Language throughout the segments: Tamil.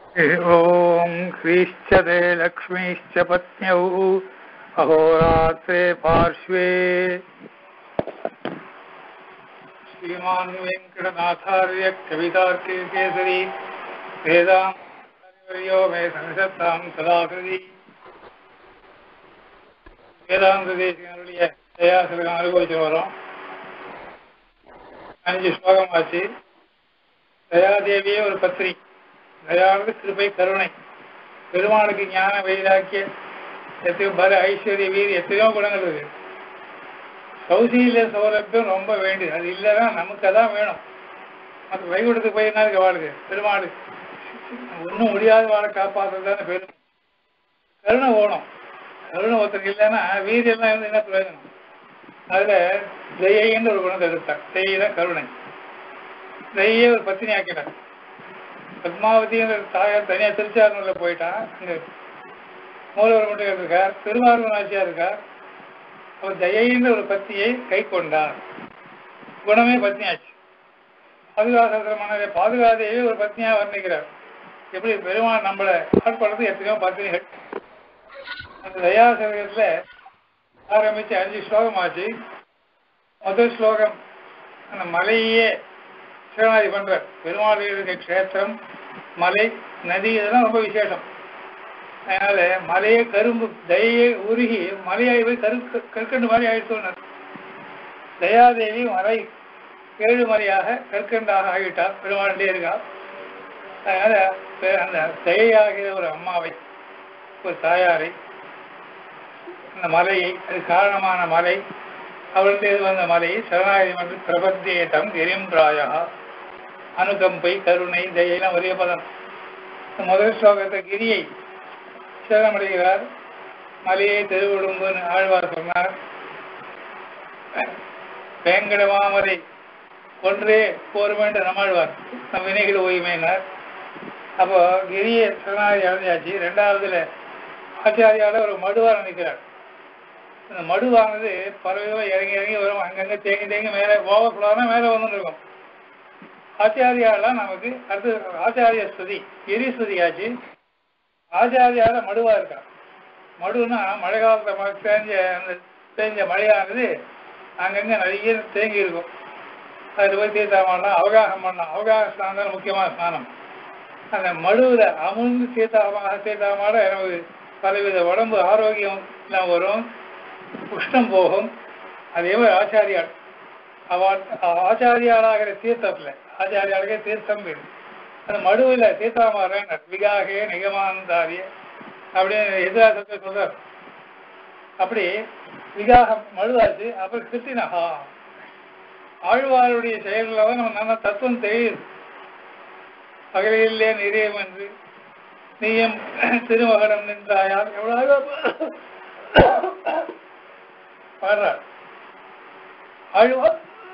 ॐ ह्रीश्च ते लक्ष्मीश्च पत्न्यौ अहोरात्रे पार्श्वे श्रीमान् वेङ्कटनाथार्य कवितार्किकेसरी वेदान्तवर्यो मे संसत्तां सदाकृति வேதாந்த தேசிகனுடைய தயாசிரகம் அனுபவிச்சு வரோம் அஞ்சு ஸ்லோகம் ஆச்சு தயாதேவியே ஒரு பத்னி தயானது கிருபை கருணை பெருமானுக்கு ஞான வைராக்கிய எத்தனையோ பல ஐஸ்வர்ய வீர் எத்தனையோ குணங்கள் இருக்கு சௌசீல்ய சௌலபியம் ரொம்ப வேண்டியது அது இல்லைன்னா நமக்கு அதான் வேணும் அது வைகுண்டத்துக்கு போயிருந்தா இருக்கு வாழ்க்கை பெருமாள் ஒன்றும் முடியாத வாழை காப்பாற்றுறதுதானே பெரும் கருணை ஓணும் கருணை ஒருத்தருக்கு இல்லைன்னா வீரியெல்லாம் இருந்து என்ன பிரயோஜனம் அதுல தெய்யன்னு ஒரு குணத்தை எடுத்தார் தெய்ய கருணை தெய்யே ஒரு பத்தினி ஆக்கிட்டார் பத்மாவதிங்கிற தாயார் தனியா திருச்சாரூர்ல போயிட்டா அங்க மூலவர் மட்டும் இருக்கார் திருவாரூர் ஆட்சியா இருக்கார் அவர் தயைன்ற ஒரு பத்தியை கை கொண்டார் குணமே பத்னியாச்சு பாதுகாசமான பாதுகாதையே ஒரு பத்னியா வர்ணிக்கிறார் எப்படி பெருமான் நம்மளை ஆட்படுறது எத்தனையோ பத்தினிகள் அந்த தயாசகத்துல ஆரம்பிச்சு அஞ்சு ஸ்லோகம் ஆச்சு முதல் ஸ்லோகம் அந்த மலையே சிவநாதி பண்ற பெருமாள் இருக்க க்ஷேத்திரம் மலை நதி இதெல்லாம் ரொம்ப விசேஷம் அதனால மலையே கரும்பு தயையே உருகி மலையாய் போய் கரு கற்கண்டு மாதிரி ஆயிடுத்தோன்னு தயாதேவி மலை ஏழு மலையாக கற்கண்டாக ஆகிட்டார் பெருமாண்டே இருக்கா அதனால அந்த தயையாகிற ஒரு அம்மாவை ஒரு தாயாரை அந்த மலையை அது காரணமான மலை அவளுடைய வந்த மலையை சரணாகதி என்று பிரபத்தியேட்டம் எரிம்பிராயா அனுகம்பை கருணை தயெல்லாம் ஒரே பதம் முதல் ஸ்லோகத்தை கிரியை சரணமடைகிறார் மலையை திருவிடும்புன்னு ஆழ்வார் சொன்னார் வேங்கடமாமரை ஒன்றே போருமேன்ற நம்மாழ்வார் நம் வினைகள் ஓய்மையினார் அப்போ கிரியை சரணாகதி அடைஞ்சாச்சு ரெண்டாவதுல ஆச்சாரியால ஒரு மடுவார் நிற்கிறார் அந்த மடுவானது பல விதமாக இறங்கி இறங்கி வரும் அங்கங்கே தேங்கி தேங்கி மேலே ஓவர்ஃப்ளோனா மேலே வந்துட்டு இருக்கும் ஆச்சாரியாலாம் நமக்கு அடுத்து ஆச்சாரிய ஸ்துதி எரி ஸ்துதி ஆச்சு ஆச்சாரியால மடுவா இருக்கா மடுனா மழை காலத்தில் மழை தேஞ்ச அந்த தேஞ்ச மழையானது அங்கங்கே நிறைய தேங்கி இருக்கும் அதில் போய் தீர்த்தம் பண்ணலாம் அவகாசம் பண்ணலாம் அவகாச ஸ்நானம் தான் முக்கியமான ஸ்நானம் அந்த மடுவில் அமுழ்ந்து தீர்த்தமாக தீர்த்தமாட நமக்கு பலவித உடம்பு ஆரோக்கியம் எல்லாம் வரும் உஷ்ணம் போகும் அதே மாதிரி ஆச்சாரியால் அவள் ஆச்சாரியாளாகிற தீர்த்தத்தில் ஆச்சாரியாளுக்கே தீர்த்தம் வீடு அந்த மடுவில் தீர்த்தாமாறன் விகாகே நிகமாந்தாரிய அப்படின்னு எதிராசத்தை சொல்றார் அப்படி விகாகம் மழுவாச்சு அப்புறம் கிருத்தினஹா ஆழ்வாருடைய செயல்கள தான் நம்ம நல்ல தத்துவம் தெரியுது பகலிலே நிறையம் என்று நீயும் திருமகனம் நின்றாயால் எவ்வளவு பாடுறார் ஆழ்வார்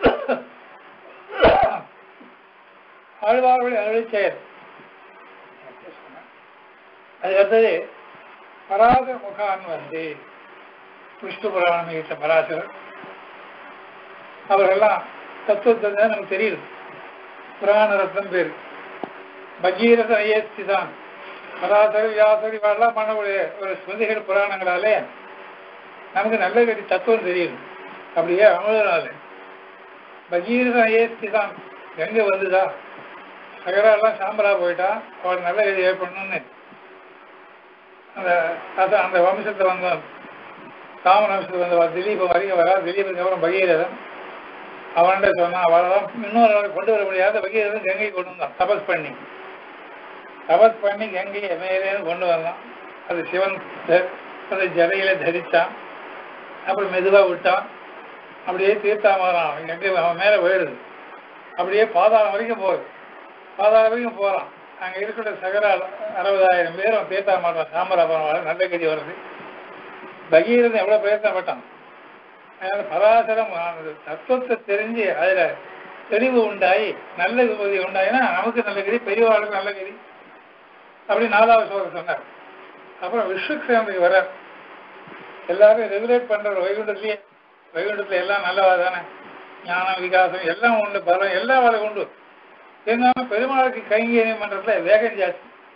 ஆழ்வாருடைய அருள் செயல் அதுக்கடுத்தது பராத முகான் வந்து விஷ்ணு புராணம் ஈட்ட பராசரர் அவரெல்லாம் தத்துவத்தை தான் நமக்கு தெரியுது புராண ரத்னம் பேர் பகீரத ஐயஸ்தி தான் பராசரி வியாசரி வாழலாம் பண்ணக்கூடிய ஒரு ஸ்மிருதிகள் புராணங்களாலே நமக்கு நல்ல கடி தத்துவம் தெரியும் அப்படியே அமுதனால பகீரத ஐயஸ்தி தான் எங்க வந்துதா சகரெல்லாம் சாம்பலா போயிட்டா அவள் நல்ல கதி ஏற்படணும்னு அந்த அதான் அந்த வம்சத்தை வந்தவன் காமன் வம்சத்துக்கு வந்தவா திலீபம் வரைக்கும் வரா திலீபுக்கு அப்புறம் பகீரதன் அவன்கிட்ட சொன்னான் அவளெல்லாம் இன்னொரு கொண்டு வர முடியாத பகீரதன் கங்கை கொண்டு வந்தான் தபஸ் பண்ணி தபஸ் பண்ணி கங்கையை மேலேன்னு கொண்டு வந்தான் அது சிவன் அந்த ஜலையில தரிச்சான் அப்புறம் மெதுவா விட்டான் அப்படியே தீர்த்தாமரான் அவன் கங்கை அவன் மேல போயிடுது அப்படியே பாதாளம் வரைக்கும் போகுது பாதாளம் வரைக்கும் போறான் அங்க இருக்கிற சகர அறுபதாயிரம் பேர் அவன் தீர்த்தாமரான் சாமராபுரம் நல்ல கதி வருது பகீரதன் எவ்வளவு பிரயத்தனப்பட்டான் அதனால பராசரம் தத்துவத்தை தெரிஞ்சு அதுல தெளிவு உண்டாயி நல்ல விபதி உண்டாயினா நமக்கு நல்ல கதி பெரியவாளுக்கு நல்ல கதி அப்படி நாலாவது சோதனை சொன்னார் அப்புறம் விஸ்வக்சேனுக்கு வர எல்லாரும் ரெகுலேட் பண்ற வைகுண்டத்திலேயே வைகுண்டத்துல எல்லாம் நல்லவா தானே ஞானம் விகாசம் எல்லாம் உண்டு பலம் எல்லா வேலை உண்டு இருந்தாலும் பெருமாளுக்கு கைங்கரியம் பண்றதுல வேகம் ஜாஸ்தி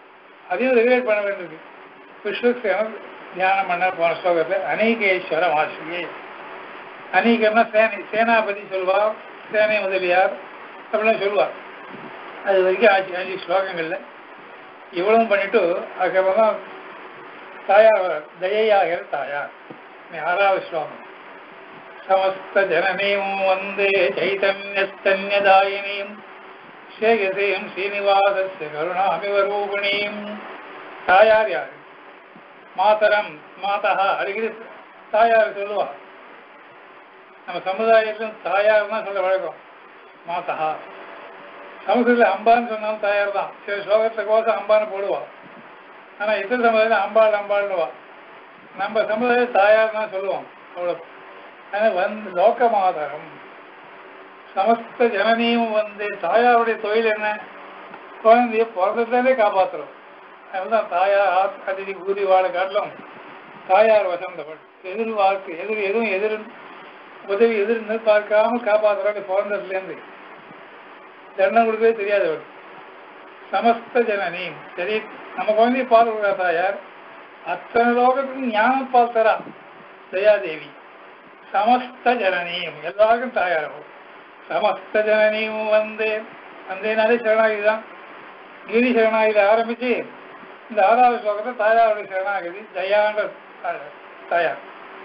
அதையும் ரெகுலேட் பண்ண வேண்டியிருக்கு விஸ்வசேனர் தியானம் பண்ண போன ஸ்லோகத்தில் அநீகேஸ்வர ஆசிரியே அநீகம்னா சேனை சேனாபதி சொல்வார் சேனை முதலியார் அப்படிலாம் சொல்லுவார் அது வரைக்கும் ஆச்சு அஞ்சு ஸ்லோகங்கள்ல இவ்வளவும் பண்ணிட்டு அதுக்கப்புறம் தான் தாயார் வரார். தயையாகிற தாயார் நீ ஆறாவது ஸ்லோகம் சமஸ்த ஜனனீம் வந்தே சைதன்யஸ்தன்யதாயினீம் சேகசேம் ஸ்ரீனிவாசஸ்ய கருணாமிவ ரூபிணீம் தாயார் யாரு மாதரம் மாதா அடிக்கடி தாயார் சொல்லுவா நம்ம சமுதாயத்திலும் தாயார் தான் சொல்ல வழக்கம் மாதா சமஸ்கிருதத்தில் அம்பான்னு சொன்னாலும் தாயார் தான் சில ஸ்லோகத்துல கோசம் அம்பான்னு போடுவா ஆனா இத்தனை சமுதாயம் அம்பாள் அம்பாள்னுவா நம்ம சமுதாயம் தாயார் தான் சொல்லுவோம் அவ்வளவு ஆனா வந்து லோக மாதரம் சமஸ்த ஜனனியும் வந்து தாயாருடைய தொழில் என்ன குழந்தைய பிறந்ததாலே காப்பாத்துறோம் அதுதான் தாயார் ஆத் அதிதி கூறி வாழ காட்டிலும் தாயார் வசந்தவள் எதிர்பார்க்கு எதிர் எதுவும் எதிர் உதவி எதிர் எதிர்பார்க்காம காப்பாத்துறாங்க பிறந்ததுலேருந்து தண்டம் கொடுக்கவே தெரியாது அவள் சமஸ்த ஜனனி சரி நம்ம குழந்தைய பால் கொடுக்குறா தாயார் அத்தனை லோகத்துக்கும் ஞானம் பால் தரா தயாதேவி சமஸ்த ஜனனியும் எல்லாருக்கும் தாயார் அவள் சமஸ்த ஜனனியும் வந்து வந்தேனாலே சரணாகதி தான் கிரி சரணாகதி ஆரம்பிச்சு இந்த ஆறாவது ஸ்லோகத்தை தாயாருடைய சரணாகதி ஜயான்ற தாயார். தாயார்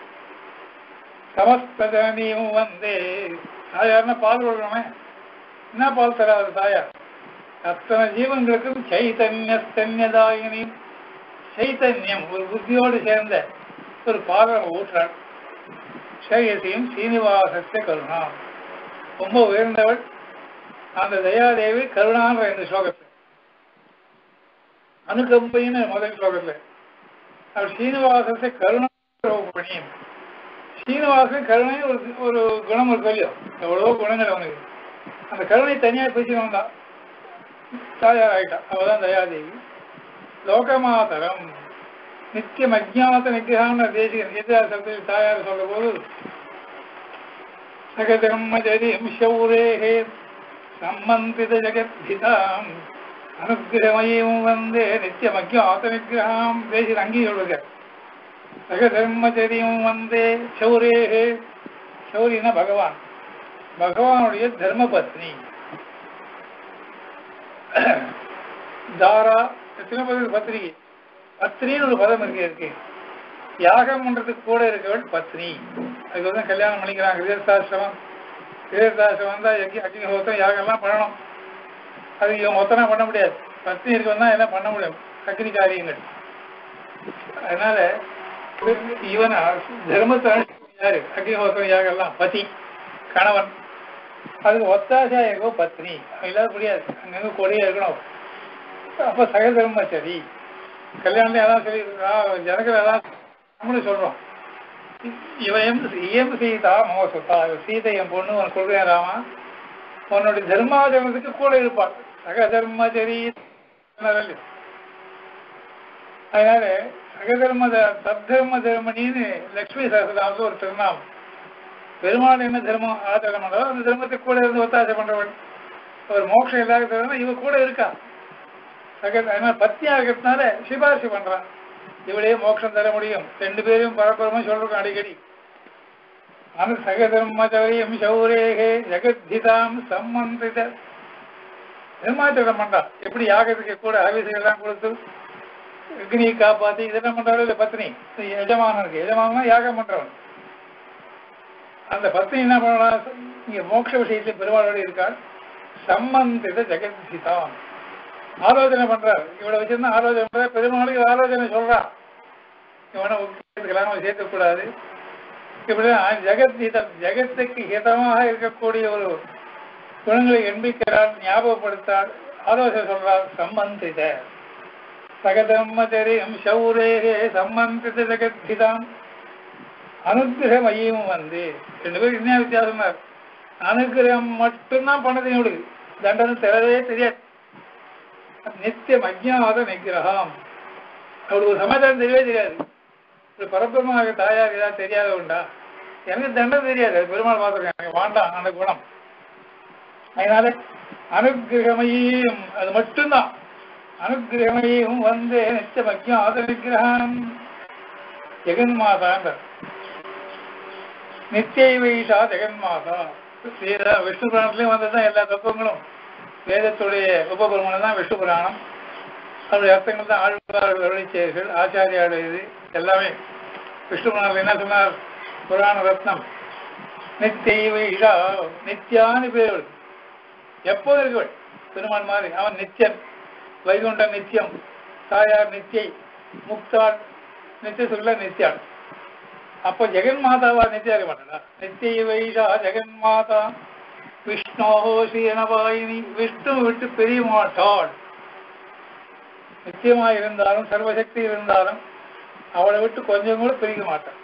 சமஸ்த ஜனனியும் வந்து தாயார்னா பால் கொடுக்கணுமே என்ன பால் தராது தாயார் அத்தனை ஜீவன்களுக்கும் சைத்தன்யஸ்தன்யதாயினி சைத்தன்யம் ஒரு புத்தியோடு சேர்ந்த ஒரு பாலம் ஊற்றாள் சேயசியும் சீனிவாசஸ்ய கருணா ரொம்ப உயர்ந்தவள் அந்த தயாதேவி கருணான்ற இந்த ஸ்லோகத்தில் அனுகம்பைன்னு முதல் ஸ்லோகத்தில் அவள் ஸ்ரீனிவாசத்தை கருணா ரூபணியும் ஸ்ரீனிவாசன் கருணை ஒரு ஒரு குணம் இருக்கு இல்லையோ எவ்வளவோ குணங்கள் அவனுக்கு அந்த கருணை தனியாக பிரிச்சு வந்தா தாயார் ஆயிட்டா அவதான் தயாதேவி லோகமாதரம் நித்தியம் அஜாத நிகிரகான தேசிகன் எதிராசத்தில் தாயார் சொல்ற போது சகதம்மஜரிம் சௌரேகே சம்மந்தித ஜெகத்பிதாம் அனுகிரகமயம் வந்தே நித்தியம் அஜாத நிகிரகாம் தேசிகன் அங்கேயும் சொல்லுங்க சகதர்மச்சரியம் வந்தே சௌரேகே சௌரினா பகவான் பகவானுடைய தர்மபத்னி தாரா எத்தனை பதவி பத்திரிகை பத்னின்னு ஒரு பதம் இருக்கு இருக்கு யாகம் பண்றதுக்கு கூட இருக்கவள் பத்னி அதுக்கு வந்து கல்யாணம் பண்ணிக்கிறாங்க விதேசாசிரமம் விதேசாசிரமம் தான் யஜ்ஞ அக்னிஹோத்திரம் யாகம்லாம் பண்ணணும் அது இவன் மொத்தனா பண்ண முடியாது பத்னி இருக்கவன் தான் எல்லாம் பண்ண முடியும் அக்னி காரியங்கள் அதனால இவன் தர்மத்தை அனுஷ்டிக்கணும் யாரு அக்னிஹோத்திரம் யாகம்லாம் பதி கணவன் அதுக்கு ஒத்தாசா இருக்கோ பத்னி இல்லாத முடியாது அங்கங்க கொடியா இருக்கணும் அப்ப சகதர்மச்சரி கல்யாணம் அதான் சொல்லி ஜனங்கள் அதான் நம்மளும் சொல்றோம் இவன் இயம் சீதா மோசத்தா சீதை என் பொண்ணு உனக்கு கொடுக்குறேன் ராமா உன்னுடைய தர்மாதர்மத்துக்கு கூட இருப்பாள் சகதர்மச்சரி அதனால சகதர்ம தத்தர்ம தர்மணின்னு லட்சுமி சகசதாமத்து ஒரு திருநாமம் பெருமாள் என்ன தர்மம் ஆச்சரணம் பண்றதோ அந்த தர்மத்துக்கு கூட இருந்து ஒத்தாசை பண்றவன் ஒரு மோட்சம் இல்லாத தர்மம் இவ கூட இருக்கா சக அதனால பத்தியா இருக்கிறதுனால சிபாரிசு பண்றான் இவளே மோட்சம் தர முடியும் ரெண்டு பேரும் பரபரமும் சொல்றோம் அடிக்கடி ஆனா சகதர்மச்சரியம் சௌரேகே ஜெகத்ஹிதாம் சம்மந்தித நிர்மாச்சரம் பண்றா எப்படி யாகத்துக்கு கூட ஆவேசங்கள்லாம் கொடுத்து அக்னியை காப்பாத்தி இதெல்லாம் பண்றாரு இல்ல பத்னி எஜமானனுக்கு எஜமானா யாகம் பண்றவன் அந்த பத்னி என்ன பண்ணலாம் இங்க மோட்ச விஷயத்துல பெருமாளோட இருக்காள் சம்பந்தித ஜெகத்ஹிதாம் ஆலோசனை பண்றார் இவளை வச்சிருந்தா ஆலோசனை பண்ற பெருமாளுக்கு ஆலோசனை சொல்றா இவனை சேர்த்துக்கலாம் சேர்க்கக்கூடாது இப்படிதான் ஜெகத் ஹிதம் ஜெகத்துக்கு ஹிதமாக இருக்கக்கூடிய ஒரு குணங்களை எண்பிக்கிறார் ஞாபகப்படுத்தார் ஆலோசனை சொல்றார் சம்பந்தித சகதம்மச்சரியம் சௌரேகே சம்பந்தித ஜெகத்ஹிதாம் அனுகிரகம் ஐயும் வந்து ரெண்டு பேரும் என்ன வித்தியாசம் அனுகிரகம் மட்டும்தான் பண்ணது இவளுக்கு தண்டனை தெரியவே தெரியாது நித்தியம் அஜ்ஞாத நிகிரகம் அவளுக்கு ஒரு சமாச்சாரம் தெரியவே தெரியாது ஒரு பரபிரமாக தாயார் ஏதாவது தெரியாத உண்டா எனக்கு தண்டனை தெரியாது அது பெருமாள் பார்த்துருக்கேன் எனக்கு வேண்டாம் அந்த குணம் அதனால அனுகிரகமையும் அது மட்டும்தான் அனுகிரகமையும் வந்தே நித்தியம் அஜ்ஞாத விக்கிரகம் ஜெகன்மாதான்ற நித்திய வைஷா ஜெகன்மாதா ஸ்ரீரா விஷ்ணு புராணத்துலயும் வந்ததுதான் எல்லா தத்துவங்களும் வேதத்துடைய உபபுரமணம் தான் விஷ்ணு புராணம் அதனுடைய அர்த்தங்கள் தான் ஆழ்வார்கள் அருளிச்செயல்கள் ஆச்சாரியாருடைய இது எல்லாமே விஷ்ணு புராணத்தில் என்ன சொன்னார் புராண ரத்னம் நித்திய வைஷா நித்யான்னு பேர் அவளுக்கு எப்போதும் இருக்கவள் பெருமாள் மாதிரி அவன் நித்தியன் வைகுண்டம் நித்தியம் தாயார் நித்தியை முக்தாள் நித்திய சொல்ல நித்யாள் அப்போ ஜெகன் மாதாவா நித்தியா இருக்க மாட்டாளா நித்திய வைஷா ஜெகன் மாதா விஷ்ணோஹோ ஸ்ரீரணபாயினி விஷ்ணு விட்டு பிரிய மாட்டாள் நித்தியமா இருந்தாலும் சர்வசக்தி இருந்தாலும் அவளை விட்டு கொஞ்சம் கூட பிரிக்க மாட்டாள்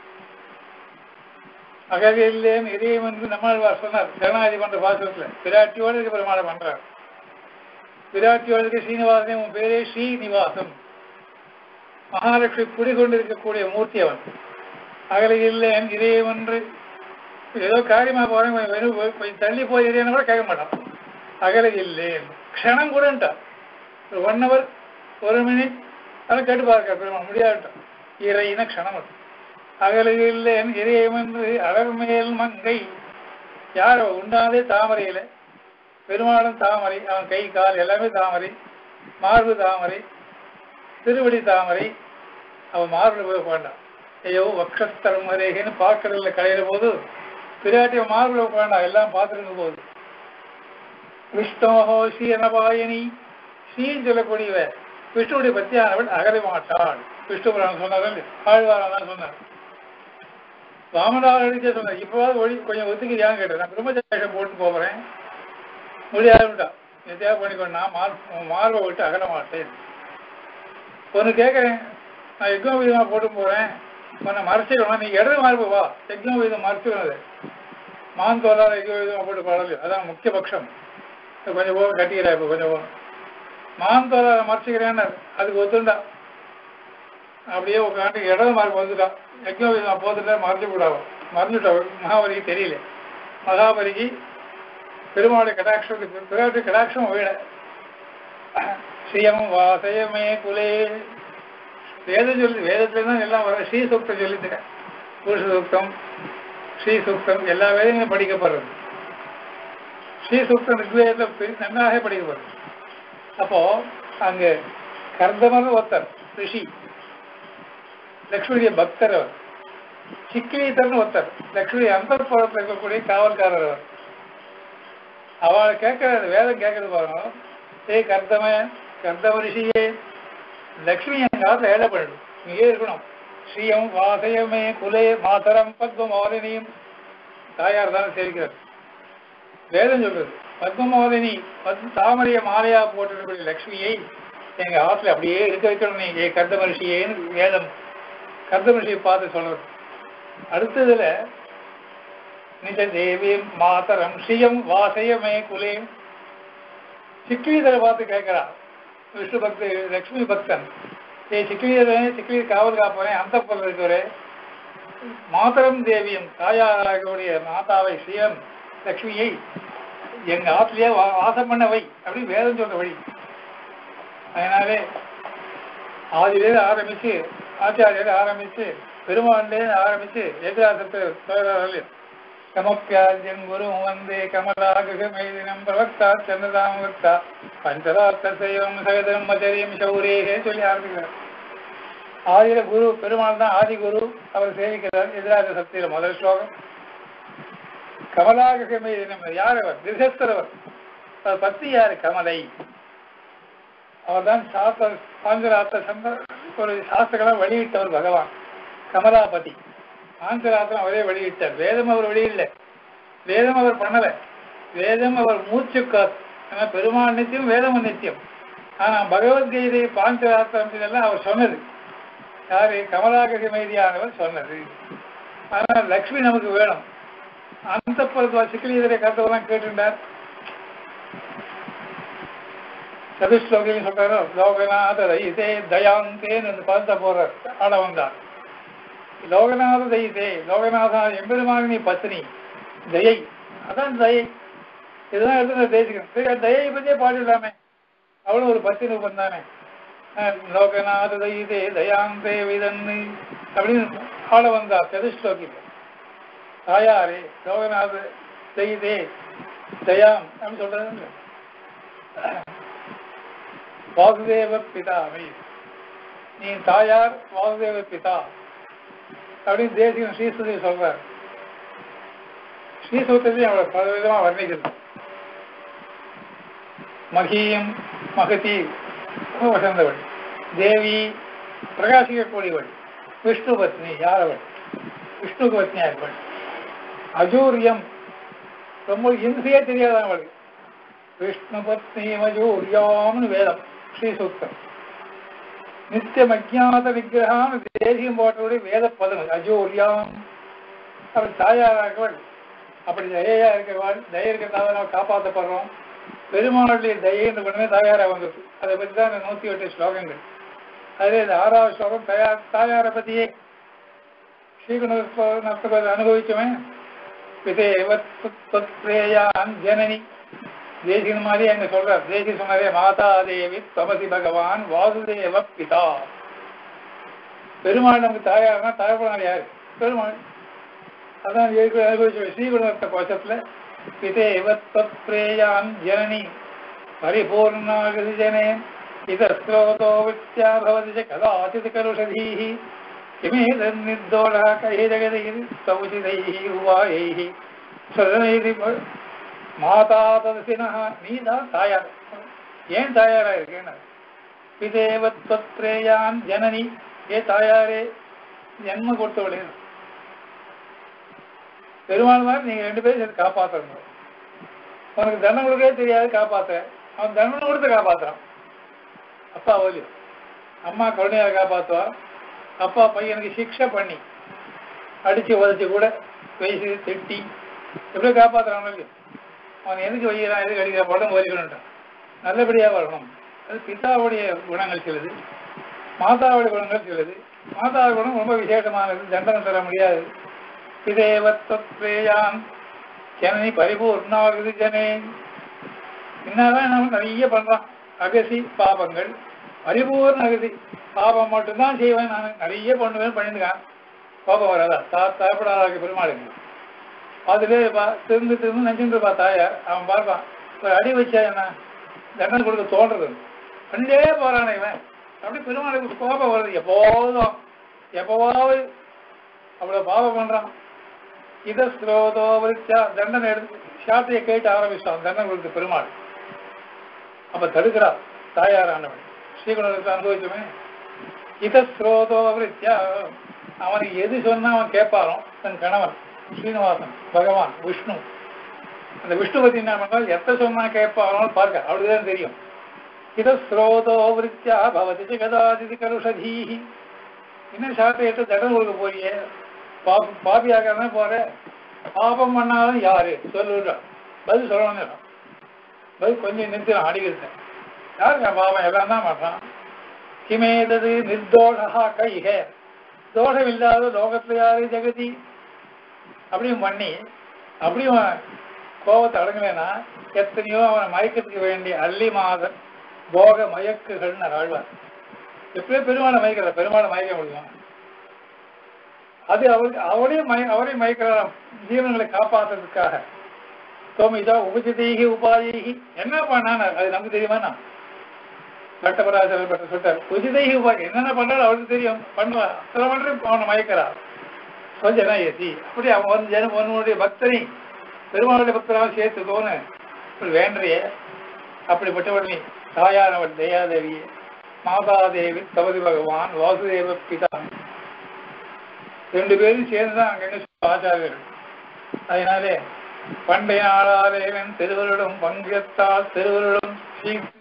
அகதில்லேன் இதயம் என்று நம்மாழ்வார் சொன்னார் சரணாதி பண்ற பாசுரத்துல பிராட்டியோடு இருக்க பெருமாளை பண்றார் பிராட்டியோடு இருக்க ஸ்ரீனிவாசன் உன் பேரே ஸ்ரீனிவாசம் மகாலட்சுமி குடிகொண்டிருக்கக்கூடிய மூர்த்தி அவன் அகலையில்லேன் இதயம் என்று ஏதோ காரியமா போறேன் கொஞ்சம் வெறும் போய் கொஞ்சம் தள்ளி போய் இதேன்னு கூட கேட்க மாட்டான் அகலையில்லேன் க்ஷணம் கூடன்ட்டான் ஒரு ஒன் ஹவர் ஒரு மினிட் அதெல்லாம் கேட்டு பார்க்க பெருமாள் முடியாதுட்டான் இறையின க்ஷணம் அது அகலையில்லேன் இறையமென்று அடர்மேல் மங்கை யாரோ உண்டாதே தாமரையில பெருமாளும் தாமரை அவன் கை கால் எல்லாமே தாமரை மார்பு தாமரை திருவடி தாமரை அவன் மார்பு போய் உட்காண்டான் ஐயோ வக்ஷஸ்தரம் வரைகன்னு பார்க்கறதுல கலையிற போது பிராட்டிய மார்புல உட்காண்டான் எல்லாம் பார்த்துருக்கும் போது விஷ்ணோஹோ ஸ்ரீரணபாயனி ஸ்ரீன்னு சொல்லக்கூடியவ விஷ்ணுவுடைய பத்தியானவள் அகலை மாட்டாள் விஷ்ணு புராணம் சொன்னார்கள் ஆழ்வாரம் தான் சொன்னார் வாமனார் அடிச்சே சொன்னார் இப்போவாது ஒளி கொஞ்சம் ஒத்துக்கிறியான்னு கேட்டேன் நான் பிரம்மச்சேஷம் போட்டு போகிறேன் முடியாதுட்டா எதையா பண்ணிக்கோ நான் மார் மார்பை விட்டு அகல மாட்டேன் ஒன்று கேட்குறேன் நான் யக்னம் விதமாக போட்டு போகிறேன் உன்னை மறைச்சிக்கணும் நீ இடது மார்பு வா யக்னம் விதம் மறைச்சிக்கணும் அது மான் தோலால் யக்னம் விதமாக போட்டு பாடல அதான் முக்கிய பட்சம் இது கொஞ்சம் போக கட்டிக்கிறா இப்போ கொஞ்சம் போக மான் தோலால் மறைச்சிக்கிறேன்னு அதுக்கு ஒத்துண்டா அப்படியே உட்காந்து இடது மார்பு வந்துட்டான் யக்னம் விதமாக போத்துட்டா மறைச்சு விடாவோ மறைஞ்சுட்டா மகாபலிக்கு தெரியல மகாபலிக்கு பெருமாளுடைய கடாட்சத்துக்கு பிராட்டி கடாட்சம் வீண ஸ்ரீயம் வாசயமே குலே வேதம் சொல்லி வேதத்துல தான் எல்லாம் வர ஸ்ரீ சூக்தம் சொல்லித்தரேன் புருஷ சூக்தம் ஸ்ரீ சூக்தம் எல்லா வேதங்களும் படிக்கப்படுறது ஸ்ரீ சூக்தம் ரிக்வேதத்தில் பெரிய நன்றாக படிக்கப்படுறது அப்போ அங்க கர்தமர் ஒருத்தர் ரிஷி லக்ஷ்மியுடைய பக்தர் அவர் சிக்கிலீதர்னு ஒருத்தர் லக்ஷ்மி அந்தர்புறத்தில் இருக்கக்கூடிய காவல்காரர் அவர் அவளை கேட்கறது வேதம் கேட்கறது பாருங்க ஏ கர்த்தம கர்த்தம ரிஷியே லக்ஷ்மி என் காலத்தில் ஏழை பண்ணிடும் இங்கே இருக்கணும் ஸ்ரீயம் வாசயமே குலே மாதரம் பத்மமோதினியும் தாயார் தானே சேர்க்கிறார் வேதம் சொல்றது பத்மமோதினி பத் தாமரைய மாலையா போட்டிருக்கக்கூடிய லக்ஷ்மியை எங்க ஆத்துல அப்படியே இருக்க வைக்கணும் நீங்க கர்த்தம ரிஷியேன்னு வேதம் கர்த்தம ரிஷியை பார்த்து சொல்றது அடுத்ததுல நிஜ தேவி மாதரம் ஸ்ரீயம் வாசயமே குலே சிக்லீதரை பார்த்து கேட்கிறா விஷ்ணு பக்தி லக்ஷ்மி பக்தன் ஏ சிக்லீதரே சிக்லீர் காவல் காப்பவரே அந்த பொருள் இருக்கிறே மாதரம் தேவியும் தாயாராகக்கூடிய மாதாவை ஸ்ரீயம் லக்ஷ்மியை எங்க ஆத்திலேயே வா- வாசம் பண்ண வை அப்படின்னு வேதம் சொல்ற வழி அதனாலே ஆதியிலேருந்து ஆரம்பிச்சு ஆச்சாரியர் ஆரம்பிச்சு பெருமாள்லேருந்து ஆரம்பிச்சு எதிராசத்தை தொடர்றார்கள் கமப்பியாஜன் குரு வந்தே கமலாகிருகமேதினம் பிரவக்தா சந்திரதாம் வக்தா பஞ்சதார்த்த சைவம் சகதரம் மச்சரியம் சௌரேகே சொல்லி ஆரம்பிக்கிறார் ஆதிர குரு பெருமாள் தான் ஆதி குரு அவர் சேவிக்கிறார் எதிராஜ சக்தியில முதல் ஸ்லோகம் கமலாகிருகமேதினம் யார் அவர் திருகஸ்தரவர் அவர் பத்தி யாரு கமலை அவர் தான் சாஸ்திர பாஞ்சராத்த சந்த ஒரு சாஸ்திரங்களை வெளியிட்டவர் பகவான் கமலாபதி ஆஞ்சராத்திரம் அவரே வெளியிட்டார் வேதம் அவர் வெளியிடல வேதம் அவர் பண்ணல வேதம் அவர் மூச்சு காத்து ஆனா பெருமாள் நித்தியம் வேதம் நித்தியம் ஆனா பகவத்கீதை பாஞ்சராத்திரம் இதெல்லாம் அவர் சொன்னது யாரு கமலாகரி மைதியானவர் சொன்னது ஆனா லக்ஷ்மி நமக்கு வேணும் அந்த பருவ சிக்கலீதரை கருத்தவெல்லாம் கேட்டுட்டார் சதுஸ்லோகையும் சொல்றாரோ லோகநாத தைதே தயாந்தேன்னு அந்த பதத்தை போறார் ஆட வந்தார் லோகநாத தைதே லோகநாதா எம்பெருமான நீ பத்னி தயை அதான் தயை இதுதான் எடுத்து தேசிக்கணும் சரி தயை பத்தியே பாடிடலாமே அவளும் ஒரு பத்தி ரூபம் தானே அஹ், லோகநாத தயிதே தயாந்தே விதன்னு அப்படின்னு ஆள வந்தார் சதுஸ்லோகில தாயாரே லோகநாத தயிதே தயாம் அப்படின்னு சொல்றது வாசுதேவ பிதாமை நீ தாயார் வாசுதேவ பிதா அப்படின்னு தேசியம் ஸ்ரீசுதி சொல்றார் ஸ்ரீசூத்திரத்தையும் அவளை பல விதமா வர்ணிக்கிறது மகியும் மகதி வசந்தவள் தேவி பிரகாசிக்கக்கூடியவள் விஷ்ணு பத்னி யாரவள் விஷ்ணு பத்னியா இருவள் அஜூரியம் ரொம்ப இன்சையே தெரியாதான் அவளுக்கு விஷ்ணு பத்னி அஜூரியாம்னு வேதம் ஸ்ரீசூத்திரம் நித்தியம் அஜாத விக்கிரகான்னு தேசியம் போட்டவுடைய வேத பதங்கள் அஜோரியாம் அவள் தாயாராகவள் அப்படி தயையா இருக்கவாள் தய இருக்கிறதால நம்ம காப்பாற்றப்படுறோம் பெருமாளுடைய தயைன்ற குணமே தாயாரா வந்தது அதை பற்றி தான் இந்த நூத்தி எட்டு ஸ்லோகங்கள் அதே இந்த ஆறாவது ஸ்லோகம் தயார் தாயாரை பத்தியே ஸ்ரீகுணத்தை அனுபவிச்சவன் விதேவத்ரேயான் ஜனனி தேசிகன் மாதிரி அங்க சொல்றார் தேசி சொன்னதே மாதா தேவி தமசி பகவான் வாசுதேவ பிதா பெருமாள் நமக்கு தாயார்னா தாயப்படாது யாரு பெருமாள் அதான் ஏற்கனவே அனுபவிச்சு ஸ்ரீகுணத்த கோஷத்துல பிதேவத்ரேயான் ஜனனி பரிபூர்ணாகதி ஜனே இதஸ்ரோதோ வித்யா பவதி ச கதாச்சித் கருஷதீः கிமேதன்னிர்தோஷः கைः ஜகதைः சௌசிதைः உபாயைः சதனைதி மாதா ததசினஹ நீ தான் தாயார் ஏன் தாயாரா இருக்கேன்னு பிதேவத்வத்ரேயான் ஜனனி ஏ தாயாரே ஜென்மம் கொடுத்தவளே பெருமாள் மாதிரி நீங்க ரெண்டு பேரும் சேர்த்து காப்பாற்றணும் உனக்கு தண்டனை கொடுக்கவே தெரியாது காப்பாத்த அவன் தண்டனை கொடுத்து காப்பாத்துறான் அப்பா ஓலி அம்மா கருணையாக காப்பாத்துவா அப்பா பையனுக்கு சிக்ஷை பண்ணி அடிச்சு உதச்சி கூட பேசி திட்டி எப்படி காப்பாத்துறான் இல்லையா அவன் எதுக்கு வைக்கிறான் எதுக்கு அடிக்கிற உடம்பு வலிக்கணுன்றான் நல்லபடியா வரணும் அது பிதாவுடைய குணங்கள் சிலது மாதாவுடைய குணங்கள் சிலது மாதாவுடைய குணம் ரொம்ப விசேஷமானது தண்டனை தர முடியாது பிதேவத்வத்ரேயான் ஜனனி பரிபூர்ணாகுது ஜனே என்னதான் நம்ம நிறைய பண்றான் அகசி பாபங்கள் பரிபூர்ண அகதி பாபம் மட்டும்தான் செய்வேன் நான் நிறைய பண்ணுவேன் பண்ணிருக்கான் கோபம் வராதா தா தரப்படாத பெருமாளுங்க அதுல பா திருந்து திருந்து நினைச்சுட்டு இருப்பா தாயார் அவன் பார்ப்பான் ஒரு அடி வச்சா என்ன தண்டனை கொடுக்க தோன்றது பண்ணிட்டே போறானே இவன் அப்படி பெருமாளுக்கு கோபம் வருது எப்போதும் எப்பவாவது அவ்வளவு பாவம் பண்றான் இத ஸ்ரோதோ வரிச்சா தண்டனை எடுத்து சாத்தையை கேட்டு ஆரம்பிச்சான் தண்டனை கொடுத்து பெருமாள் அப்ப தடுக்கிறா தாயாரானவன் ஸ்ரீகுணத்தை அனுபவிச்சுமே இத ஸ்ரோதோ விருத்தியா அவனுக்கு எது சொன்னா அவன் கேட்பாரோ தன் கணவன் ஸ்ரீனிவாசன் பகவான் விஷ்ணு அந்த விஷ்ணு பத்தி என்ன பண்ணால் எத்த சொன்னா கேட்பாரோ பார்க்க அப்படிதான் தெரியும் இத ஸ்ரோதோ விருத்தியா பவதி கதாதிதி கருஷதீஹி இன்னும் சாட்டை எடுத்து தடம் கொடுக்க போறியே பாப பாபியாக போற பாபம் பண்ணாலும் யாரு சொல்லுடா பதில் சொல்லணும் பதில் கொஞ்சம் நிறுத்திடும் அடிக்கிறேன் யாருங்க பாவம் எல்லாம் தான் பண்றான் கிமேதது நிர்தோஷா கைக தோஷம் இல்லாத லோகத்துல யாரு ஜெகதி அப்படியும் பண்ணி அப்படியும் கோபத்தை அடங்கலைன்னா எத்தனையோ அவனை மயக்கத்துக்கு வேண்டிய அள்ளி மாத போக மயக்குகள்னு ஆழ்வார் எப்படியோ பெருமாளை மயக்கிற பெருமாளை மயக்க முடியும் அது அவருக்கு அவரையும் மய அவரையும் மயக்கிறாராம் ஜீவன்களை காப்பாற்றுறதுக்காக சோமிதா உபஜிதீகி உபாயீகி என்ன பண்ணான் அது நமக்கு தெரியுமா நான் பட்டபராசர் பட்ட சொல்லிட்டார் உஜிதைகி உபாய் என்னென்ன பண்றாரு அவருக்கு தெரியும் பண்ணுவார் சில பண்றது அவனை மயக்கிறார் கொஞ்சம் ஏசி அப்படி அவன் வந்து ஜனம் உன்னுடைய பக்தனை பெருமாளுடைய பக்தராக சேர்த்துக்கோன்னு இப்படி வேண்டறிய அப்படிப்பட்டவள் நீ தாயானவள் தயாதேவி மாதாதேவி தவதி பகவான் வாசுதேவ பிதா ரெண்டு பேரும் சேர்ந்துதான் அங்க என்ன ஆச்சாரியர்கள் அதனாலே பண்டைய நாளாலேவன் திருவருடம் பங்கத்தால் திருவருடம் சீர்த்து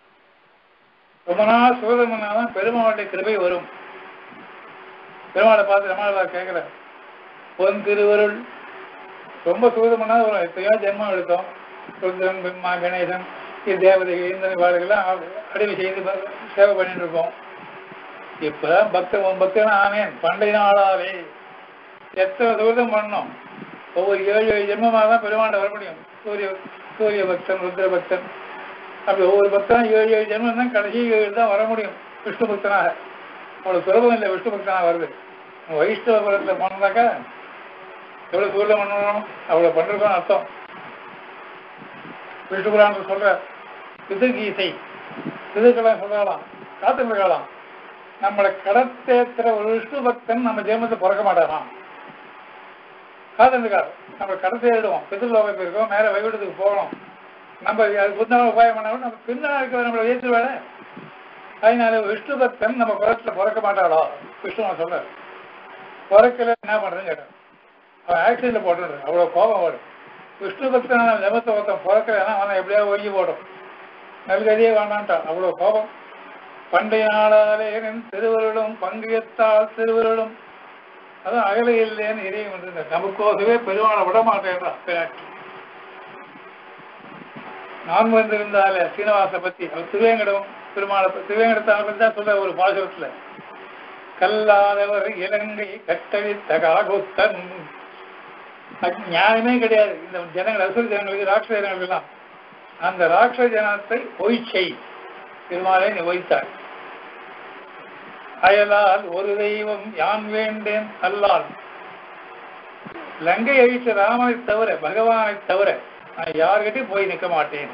ரொம்ப நாள் சுகதமனாதான் பெருமாளுடைய கிருபை வரும் பெருமாளை பார்த்து ரமாளா கேட்கிற பொன் திருவருள் ரொம்ப சுகதமனா வரும் எத்தனையோ ஜென்மம் எடுத்தோம் ருத்ரன் பிரம்மா கணேசன் இது தேவதைகள் இந்திரன் பாடுகள்லாம் அடிமை செய்து ப- சேவை பண்ணிட்டு இருக்கோம் இப்பதான் பக்தன் உன் பக்தன் ஆனேன் பண்டைய நாளாலே எத்தனை தூரம் பண்ணோம் ஒவ்வொரு ஏழு ஏழு ஜென்மமாக தான் பெருமாண்ட வர முடியும் சூரிய சூரிய பக்தன் ருத்ர பக்தன் அப்படி ஒவ்வொரு பக்தனும் ஏழு ஏழு ஜென்மம் தான் கடைசி ஏழு தான் வர முடியும் விஷ்ணு பக்தனாக அவ்வளவு சுலபம் இல்லை விஷ்ணு பக்தனாக வருது வைஷ்ணவ குலத்தில் போனாக்கா எவ்வளவு சூழல பண்ணணும் அவ்வளவு பண்ணிருக்கோம்னு அர்த்தம் விஷ்ணு புராணத்தில் சொல்ற பிதுர்கீதை பிதுக்கெல்லாம் சொல்லலாம் காத்திருக்கலாம் நம்மளை கடத்தேத்துற ஒரு விஷ்ணு பக்தன் நம்ம ஜென்மத்தை பிறக்க மாட்டாராம் காத்திருக்காரு நம்ம கடத்தை எழுதுவோம் பிதிர்லோகத்தில் இருக்கோம் மேல வைகுண்டத்துக்கு போகணும் நம்ம அது புத்தகம் உபாயம் பண்ணாலும் நம்ம பின்னா இருக்க நம்மளை ஏற்று வேலை அதனால விஷ்ணு பக்தன் நம்ம குலத்துல பிறக்க மாட்டாளோ விஷ்ணு சொல்றாரு பிறக்கல என்ன பண்றதுன்னு கேட்டார் அவன் ஆக்சிடென்ட்ல போட்டுறது அவ்வளவு கோபம் வரும் விஷ்ணு பக்தனான ஜெபத்தை ஒருத்தன் பிறக்கலைன்னா அவனை எப்படியாவது ஒழுங்கி போடும் நல்கதியே வேண்டான்ட்டான் அவ்வளவு கோபம் பண்டைய நாளாலே நின் திருவருளும் பங்குயத்தால் திருவருளும் அதான் அகல இல்லைன்னு இறைவன் வந்திருந்தார் நமக்கோசவே பெருமாளை விட மாட்டேன்றான் பிராட்டி நான் வந்திருந்தாலே சீனிவாச பத்தி அவர் திருவேங்கடம் பெருமாளை பத்தி- திருவேங்கடத்தான பத்தி தான் சொல்ற ஒரு பாசுரத்துல கல்லாதவர் இலங்கை கட்டழித்த காகுத்தன் அது ஞானமே கிடையாது இந்த ஜனங்கள் அசுர ஜனங்களுக்கு ராட்சச ஜனங்கள் எல்லாம் அந்த ராட்சச ஜனத்தை பொய்ச்சை பெருமாளை நீ வைத்தார் அயலால் ஒரு தெய்வம் யான் வேண்டேன் அல்லால் லங்கை அழித்த ராமனை தவிர பகவானை தவிர நான் யார்கிட்டயும் போய் நிற்க மாட்டேன்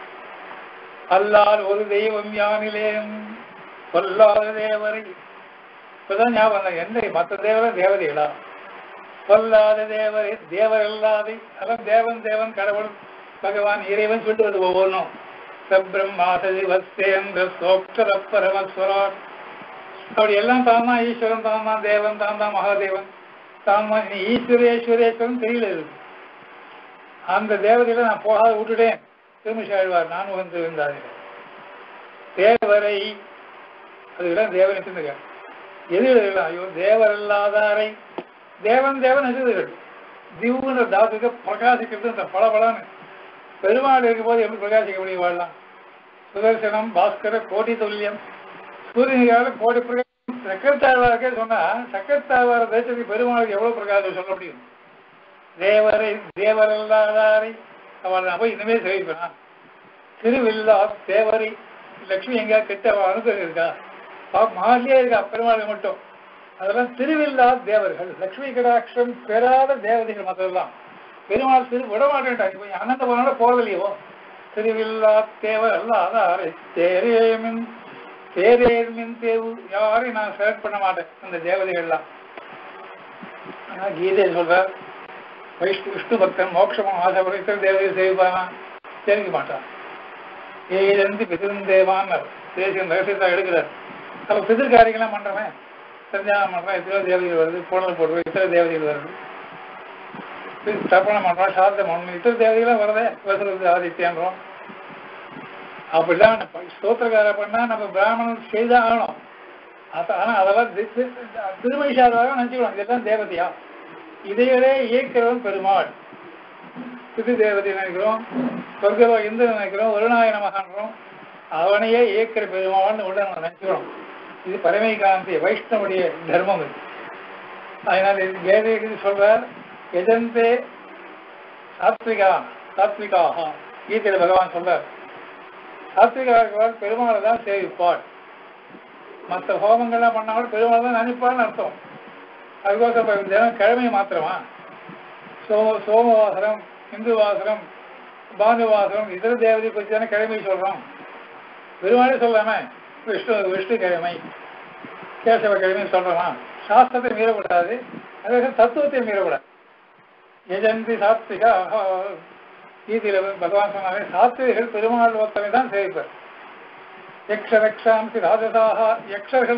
அல்லால் ஒரு தெய்வம் யானிலேன் கொல்லாத தேவரை இப்பதான் ஞாபகம் வந்தது. எந்த மற்ற தேவரை தேவதைகளா கொல்லாத தேவரை தேவர் அல்லாதை அதான் தேவன் தேவன் கடவுள் பகவான் இறைவன் சொல்லிட்டு வருது ஒவ்வொன்றும் சப்ரம்மாசதி வஸ்தேந்திர சோக்ஷர பரமஸ்வராட் அப்படி எல்லாம் தான் தான் ஈஸ்வரன் தான் தான் தேவன் தான் தான் மகாதேவன் தான் தான் நீ ஈஸ்வரேஸ்வரேஸ்வரன் தெரியல இருக்கு அந்த தேவதையில நான் போகாத விட்டுட்டேன் திருமிஷ ஆழ்வார் நான் வந்து இருந்தாரு தேவரை அதுக்கெல்லாம் தேவன் எடுத்துங்க எது எழுதலாம் ஐயோ தேவர் இல்லாதாரை தேவன் தேவன் எழுதுகள் திவ்ன்ற தாத்துக்கு பிரகாசிக்கிறது இந்த பளபளன்னு பெருமாள் இருக்கும்போது எப்படி பிரகாசிக்க முடியும் வாழலாம் சுதர்சனம் பாஸ்கர கோடி துல்லியம் சூரியனுக்காக கோடி பிரகாசம் சக்கரத்தாழ்வாருக்கே சொன்னா சக்கரத்தாழ்வார தேசத்துக்கு பெருமாளுக்கு எவ்வளவு பிரகாசம் சொல்ல முடியும் தேவரை தேவரல்லாதாரை அவள் நான் போய் இனிமே சேவிப்பேனா திருவில்லா தேவரை லட்சுமி எங்கேயா கிட்ட அவ அனுகிரகம் இருக்கா பா- மகாலியே இருக்கா பெருமாளுக்கு மட்டும் அதெல்லாம் திருவில்லா தேவர்கள் லட்சுமி கடாட்சம் பெறாத தேவதைகள் மற்றதெல்லாம் பெருமாள் திரு விட மாட்டேன்ட்டாங்க இப்போ அனந்த போனால போறதில்லையோ திருவில்லா தேவர் அல்லாதாரை தேரேமின் தேரேமின் தேவு யாரையும் நான் செலக்ட் பண்ண மாட்டேன் அந்த தேவதைகள்லாம் ஆனா கீதை சொல்றார் வைஷ்ணு விஷ்ணு பக்தன் மோட்சமும் ஆசைப்பட இத்தனை தேவதை சேவிப்பானா தெரிவிக்க மாட்டான் ஏழந்து பிதிருந்தேவான் தேசிய ரகசியத்தை எடுக்கிறார் அப்ப பிதிர் காரியங்கள்லாம் பண்றவன் சஞ்சானம் பண்றான் இத்தனை தேவதைகள் வருது புனல் போடுறது இத்தனை தேவதைகள் வருது பின் தர்ப்பணம் பண்றோம் சாதம் பண்ணணும் இத்தனை தேவதைகள்லாம் வருதே வசதி ஆதித்யன்றோம் அப்படிதான் நம்ம ஸ்தோத்திரக்கார பண்ணா நம்ம பிராமணன் செய்தான் ஆகணும் அத- ஆனா அதெல்லாம் தி- தி- திருமணிஷாதாரம் நினைச்சுக்கணும் இதெல்லாம் தேவதையா இதையே இயக்கிறவன் பெருமாள் பிது தேவதை நினைக்கிறோம் சொர்க்கரோ இந்திரன் நினைக்கிறோம் வருணாய நமகான்றோம் அவனையே இயக்கிற பெருமாள்னு உள்ள நம்ம நினைச்சுக்கணும் இது பரமைகாந்தி வைஷ்ணவுடைய தர்மம் இது அதனால இது கேதேக்கு சொல்றார் எஜந்தே சாத்விகா சாத்விகாக கீதையில பகவான் சொல்றார் சாத்விகார்கள் பெருமாளை தான் சேவிப்பாள் மற்ற ஹோமங்கள்லாம் பண்ணாலும் பெருமாள் தான் நினைப்பாள்னு அர்த்தம் அதுக்கோசம் இப்ப தினம் கிழமை மாத்திரமா சோ சோமவாசரம் இந்துவாசரம் பானுவாசரம் இதர தேவதை பற்றி தானே கிழமை சொல்றோம் பெருமாளே சொல்லாம விஷ்ணு விஷ்ணு கிழமை கேசவ கிழமை சொல்றோமா சாஸ்திரத்தை மீறக்கூடாது அதே தத்துவத்தை மீறக்கூடாது எஜந்தி சாத்விகா கீதையில பகவான் சொன்னாலே சாத்விகள் பெருமாள் ஒருத்தனை தான் சேவிப்பர் யக்ஷ ரக்ஷாம்சி ராஜசாக யக்ஷர்கள்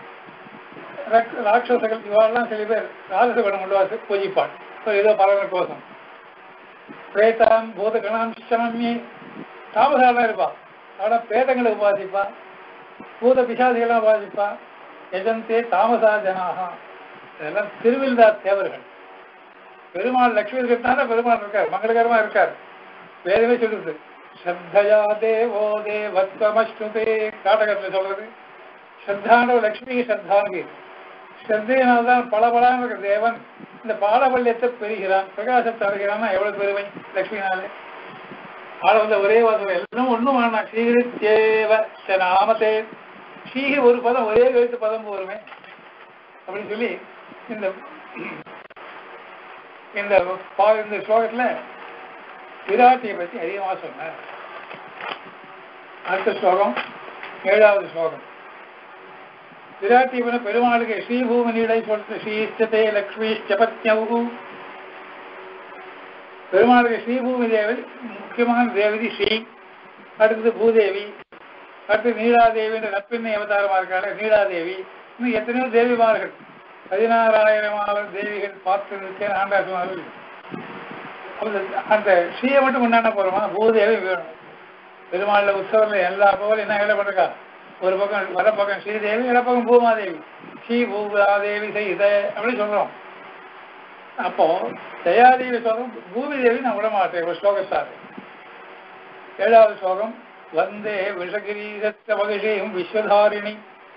ரக்- ராட்சசர்கள் இவாளெல்லாம் சில பேர் ராஜச குணம் உள்ளவா பூஜிப்பாள் So, ஏதோ பலனுக்கோசம் பிரேதாம் பூதகணாம் சனமி தாமசாலாம் இருப்பா அவட பிரேதங்களை உபாசிப்பா பூத பிசாதிகளாம் உபாசிப்பா எஜந்தே தாமசா ஜனாக இதெல்லாம் திருவிழா தேவர்கள் பெருமாள் லட்சுமி இருக்கிறதுனால பெருமாள் இருக்கார் மங்களகரமா இருக்கார் வேதமே சொல்லுது ஸ்ரத்தையா தேவோ தேவத்வமஸ்னுதே காட்டகத்தில் சொல்றது ஸ்ரத்தான லட்சுமி ஸ்ரத்தாங்கி ஸ்ரத்தையினால்தான் பல பலான இருக்கிற தேவன் இந்த பாலவல்யத்தை பெறுகிறான் பிரகாசத்தை அடைகிறான்னா எவ்வளவு பெருமை லட்சுமினாலே ஆள வந்த ஒரே வாசம் எல்லாம் ஒண்ணும் வேணாம் ஸ்ரீகிருத்தேவ ச நாமதே ஸ்ரீஹி ஒரு பதம் ஒரே எழுத்து பதம் போருமே அப்படின்னு சொல்லி இந்த இந்த பா- இந்த ஸ்லோகத்துல விராட்டியை பத்தி அதிகமாக சொன்னார் அடுத்த ஸ்லோகம் ஏழாவது ஸ்லோகம் விராட்டியவன பெருமாளுக்கு ஸ்ரீபூமனியுடைய சொல்றது ஸ்ரீஷ்டதே லக்ஷ்மிஷ்டபத்யவு பெருமாளுக்கு ஸ்ரீபூமி தேவி முக்கியமான தேவதி ஸ்ரீ அடுத்தது பூதேவி அடுத்து நீலாதேவின்ற நப்பின்னை அவதாரமா இருக்காங்க நீலாதேவி இன்னும் எத்தனையோ தேவிமார்கள் பதினாறாயிரமான தேவிகள் பார்த்து இருக்கேன் ஆண்டாசுமார்கள் அந்த ஸ்ரீயை மட்டும் கொண்டாட போறோமா பூதேவி வேணும் பெருமாள்ல உற்சவத்தில் எல்லா பக்கம் என்ன வேலை பண்ணிருக்கா ஒரு பக்கம் வர பக்கம் ஸ்ரீதேவி இட பக்கம் பூமாதேவி ஸ்ரீ பூமாதேவி செய்த அப்படின்னு சொல்றோம் அப்போ தயாதேவி சொல்றோம் பூமி தேவி நான் விட மாட்டேன் ஒரு ஸ்லோகத்தார் ஏழாவது ஸ்லோகம் வந்தே விஷகிரீரத்த மகிஷேயும் விஸ்வதாரிணி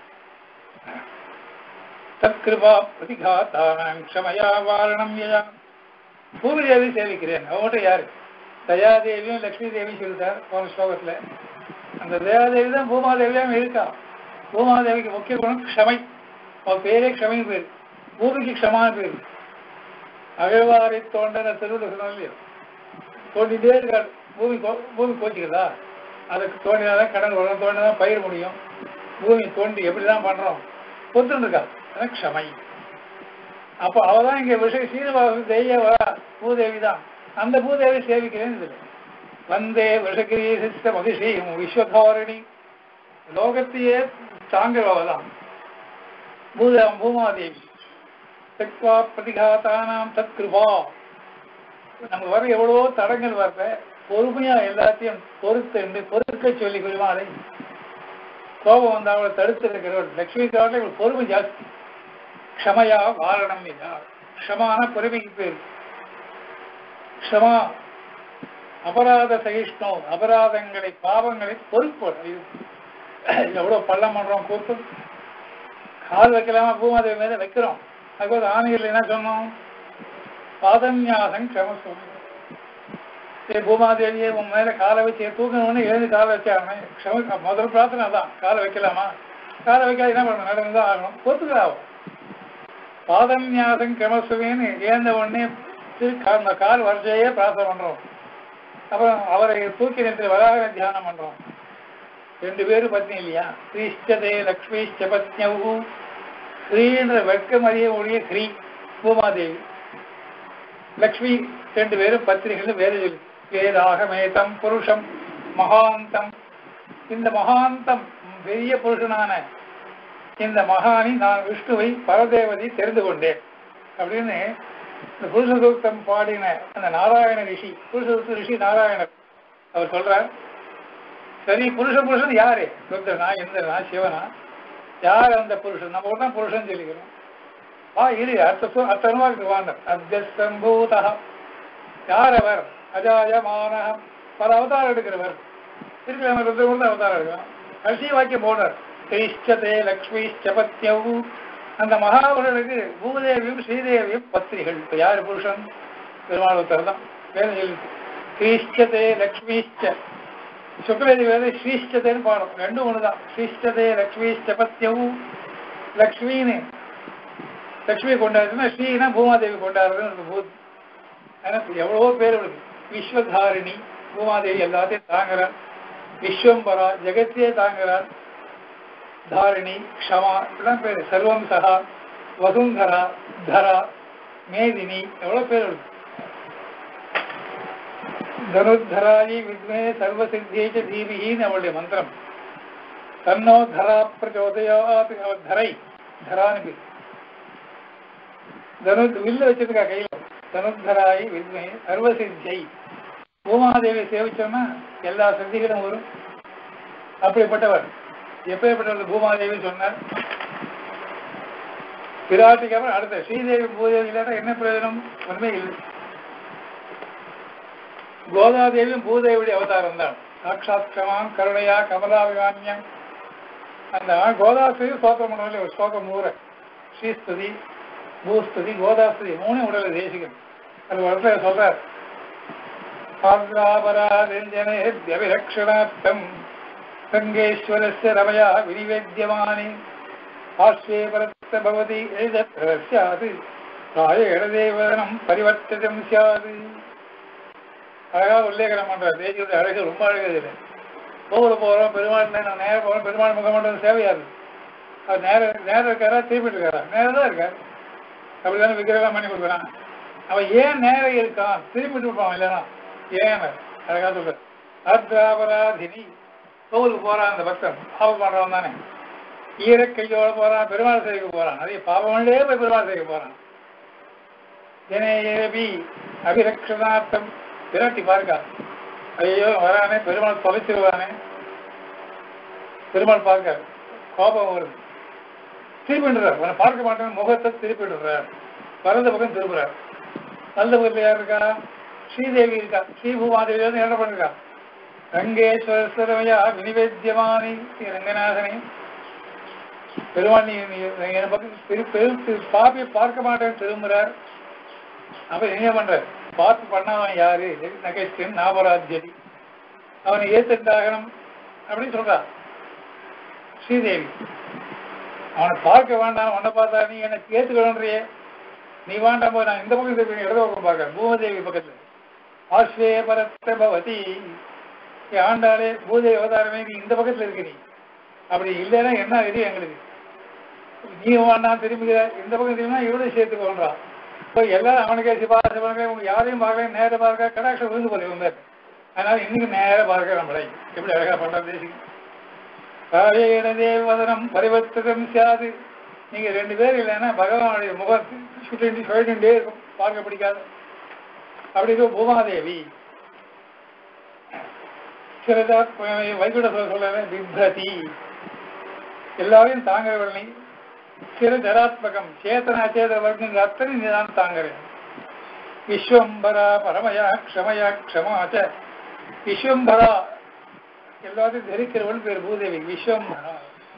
தத்கிருபா பிரதிகாத்தானாம் க்ஷமயா வாரணம் யயா பூமி தேவி சேவிக்கிறேன் அவங்ககிட்ட யாரு தயாதேவியும் லக்ஷ்மி தேவி சொல்லிட்டார் போன ஸ்லோகத்துல அந்த தயாதேவி தான் பூமாதேவியாம இருக்கா பூமாதேவிக்கு முக்கிய குணம் க்ஷமை அவன் பேரே க்ஷமை பேர் பூமிக்கு க்ஷமான பேர் அகழ்வாரை தோண்டன திருவிழா சொன்னோம் இல்லையோ தோண்டிட்டே இருக்காரு பூமி கோ- பூமி கோச்சிக்கிறதா அதுக்கு தோண்டினாதான் கடன் வரும் தோண்டினாதான் பயிர் முடியும் பூமி தோண்டி எப்படிதான் பண்றோம் பொத்துன்னு இருக்கா அதான் க்ஷமை அப்போ அவதான் இங்க விஷய சீனிவாச தெய்ய வரா பூதேவி தான் அந்த பூதேவி சேவிக்கிறேன்னு இதுல வந்தே விஷகிரீசித்த மகிஷியும் விஸ்வதாரிணி லோகத்தையே தாங்கிறவ தான் பூத பூமாதேவி தக்வா பிரதிகாத்தானாம் தத் கிருபா நம்ம வர எவ்வளவோ தடங்கள் வரல பொறுமையா எல்லாத்தையும் பொறுத்து பொறுக்க சொல்லி பெருமாளை கோபம் வந்து அவளை தடுத்து இருக்கிறவர் லட்சுமி காட்டில் இவள் பொறுமை ஜாஸ்தி க்ஷமையா வாரணம் இல்லா க்ஷமான பொறுமைக்கு பேர் க்ஷமா அபராத சகிஷ்ணு அபராதங்களை பாவங்களை பொறுப்போடு எவ்வளவு பள்ளம் பண்றோம் கூத்து கால் வைக்கலாமா பூமாதேவி மேல வைக்கிறோம் அதுக்கு ஆணைகள் என்ன சொன்னோம் பாதன்யாசம் க்ஷமசுவம் சரி பூமாதேவியே உன் மேல காலை வச்சு தூக்கணும்னு எழுந்து காலை வச்சாங்க க்ஷம முதல் பிரார்த்தனை தான் காலை வைக்கலாமா காலை வைக்காது என்ன பண்ணணும் நடந்துதான் ஆகணும் பொறுத்துக்கிறாவும் பாதன்யாசம் கிரமசுவேன்னு ஏந்த உடனே திரு கா- அந்த கால் வரிசையே பிரார்த்தனை பண்றோம் அப்புறம் அவரை தூக்கி நிறுத்தி வராக தியானம் பண்றோம் ரெண்டு பேரும் பத்னி இல்லையா ஸ்ரீஷ்டதே லக்ஷ்மிஷ்ட பத்னவு ஸ்ரீன்ற வெட்கம் அறிய ஒழிய ஸ்ரீ பூமாதேவி லக்ஷ்மி ரெண்டு பேரும் பத்திரிகைகள் வேத சொல்லி வேதாகமேதம் புருஷம் மகாந்தம் இந்த மகாந்தம் பெரிய புருஷனான இந்த மகானி நான் விஷ்ணுவை பரதேவதி தெரிந்து கொண்டேன் அப்படின்னு இந்த புருஷ சூக்தம் பாடின அந்த நாராயண ரிஷி புருஷ சூக்த ரிஷி நாராயணர் அவர் சொல்றார் சரி புருஷ புருஷன் யாரு ருத்ரனா இந்திரனா சிவனா யார் அந்த புருஷன் நம்ம கூட தான் புருஷன் சொல்லிக்கிறோம் வா இரு அடுத்த சு- அடுத்த அனுவாக்கு வாங்க அத்தியசம்பூதா யார் அவர் அஜாயமான பல அவதாரம் எடுக்கிறவர் திருப்பி நம்ம ருத்ர கூட அவதாரம் எடுக்கலாம் கடைசி வாக்கியம் போனார் கிரீஷ்டதே லக்ஷ்மி சபத்யவு அந்த மகாபுரனுக்கு பூதேவியும் ஸ்ரீதேவியும் பத்திரிகள் இப்ப யாரு புருஷன் பெருமாள் ஒருத்தர் தான் வேத சொல்லி கிரீஷ்டதே லக்ஷ்மிஷ்ட சுக்ரதி வேத ஸ்ரீஷ்டதேன்னு பாடம் ரெண்டும் ஒண்ணுதான் ஸ்ரீஷ்டதே லக்ஷ்மிஷ்ட பத்யவு லக்ஷ்மின்னு லக்ஷ்மி கொண்டாடுறதுன்னா ஸ்ரீனா பூமாதேவி கொண்டாடுறதுன்னு ஒரு பூத் எனக்கு எவ்வளவோ பேர் இருக்கு விஸ்வதாரிணி பூமாதேவி எல்லாத்தையும் தாங்குறார் விஸ்வம்பரா ஜெகத்தையே தாங்குறார் தாரிணி க்ஷமா இப்படிலாம் பேர் சர்வம் சகா வசுந்தரா தரா மேதினி எவ்வளவு பேர் இருக்கு தனுத்தராயி வித்மே சர்வசித்தியை தீபிகின்னு அவளுடைய மந்திரம் தன்னோ தரா பிரச்சோதயாத் அவ தரை தரான்னு பேர் தனுத் வில்லு வச்சிருக்கா கையில தனுத்தராயி வித்மே சர்வசித்தியை பூமாதேவி சேவிச்சோம்னா எல்லா சித்திகளும் வரும் அப்படிப்பட்டவர் எப்பேற்பட்டவர் பூமாதேவி சொன்னார் பிராட்டிக்கு அப்புறம் அடுத்த ஸ்ரீதேவி பூதேவி இல்லாட்டா என்ன பிரயோஜனம் ஒன்றுமே இல்லை கோதாதேவியும் பூதேவியுடைய அவதாரம் தான் சாட்சாத் கமாம் கருணையா கமலாபிமான்யம் அந்த கோதாஸ்துதி ஸ்தோத்திரம் பண்ணவில்லை ஒரு ஸ்லோகம் நூறு ஸ்ரீஸ்துதி பூஸ்துதி கோதாஸ்துதி மூணு உடலை தேசிகம் அது ஒரு இடத்துல சொல்றார் ஆக்ராபராஜனேபியபிரக்ஷணார்த்தம் ரங்கேஸ்வரஸ்ய ரமயா வினிவேத்தியமானி ஆஸ்வே பரத்த பவதி எழுதத்திர சியாது ராயேண தேவதனம் பரிவர்த்திதம் சியாது அழகா உல்லேகனம் பண்றார் தேசியுடைய அழகு ரொம்ப அழகு இதுல போகிற போகிறோம் பெருமாள் நான் நேரம் போகிறோம் பெருமாள் முகமண்டலம் சேவையா இருக்கு அது நேர நேரம் இருக்காரா திரும்பிட்டு இருக்காரா நேரம் தான் இருக்கார் அப்படிதானே விக்கிரகம் பண்ணி கொடுக்குறான் அவன் ஏன் நேரம் இருக்கான் திரும்பிட்டு இருப்பான் இல்லைனா ஏன் அழகா சொல்ற அர்த்தாபராதினி கோவிலுக்கு போறான் அந்த பக்தன் பாவம் பண்றவன் தானே ஈரக்கையோட போறான் பெருமாள் சேவைக்கு போறான் அதே பாவமண்டே போய் பெருமாள் சேவைக்கு போறான் ஜனேபி அபிரக்ஷணார்த்தம் விரட்டி பார்க்கா ஐயோ வரானே பெருமாள் தொலைச்சிருவானே பெருமாள் பார்க்க கோபம் வருது திருப்பிடுறார் அவனை பார்க்க மாட்டேன் முகத்தை திருப்பிடுறார் வரந்த பக்கம் திரும்புறார் நல்ல பக்கத்தில் யார் இருக்கா ஸ்ரீதேவி இருக்கா ஸ்ரீபூமாதேவி வந்து என்ன பண்ணிருக்கா ரங்கேஸ்வரஸ்வரமையா வினிவேத்தியமானி ஸ்ரீ ரங்கநாதனி பெருமாள் நீ நீ என் பக்கம் திரு திரு பாப்பி பார்க்க மாட்டேன்னு திரும்புறார் அப்ப என்ன பண்ற பார்த்து பண்ணாதவன் யாரு நகைஸ்டன் நாபராஜ்யதி அவனை ஏத்துட்டாகணும் அப்படின்னு சொல்றா ஸ்ரீதேவி அவனை பார்க்க வேண்டாம் உன்னை பார்த்தா நீ எனக்கு ஏத்துக்கணுன்றியே நீ வேண்டாம் போய் நான் இந்த பக்கம் திருப்பி இடது பக்கம் பார்க்க பூமதேவி பக்கத்துல ஆஸ்வே பரத்த பவதி நீ ஆண்டாளே பூதேவி அவதாரமே நீ இந்த பக்கத்துல இருக்க நீ அப்படி இல்லைன்னா என்ன இது எங்களுக்கு நீ வேண்டாம் திரும்புகிற இந்த பக்கம் திரும்பினா இவனையும் சேர்த்து கொள்றான் இப்போ எல்லாரும் அவனுக்கே சிபாசை பண்ணுங்க உங்க யாரையும் பார்க்க நேர பார்க்க கடாட்சம் விழுந்து போல இவங்க அதனால இன்னைக்கு நேர பார்க்க நம்மளை எப்படி அழகா பண்றது தேசிக்கு காவேன தேவதனம் பரிவர்த்தகம் சியாது நீங்க ரெண்டு பேர் இல்லைன்னா பகவானுடைய முகம் சுட்டு சொல்லிட்டே இருக்கும் பார்க்க பிடிக்காது அப்படி இருக்கும் பூமாதேவி சிலதா வைகுண்ட சொல்ல சொல்ல பிப்ரதி எல்லாரையும் தாங்கிறவள் நீ சில ஜராத்மகம் சேத்தன அச்சேத வர்க்கங்கள் அத்தனை நீதான் தாங்குறேன் விஸ்வம்பரா பரமயா க்ஷமயா க்ஷமாச்ச விஸ்வம்பரா எல்லாத்தையும் தரிக்கிறவள் பேர் பூதேவி விஸ்வம்பரா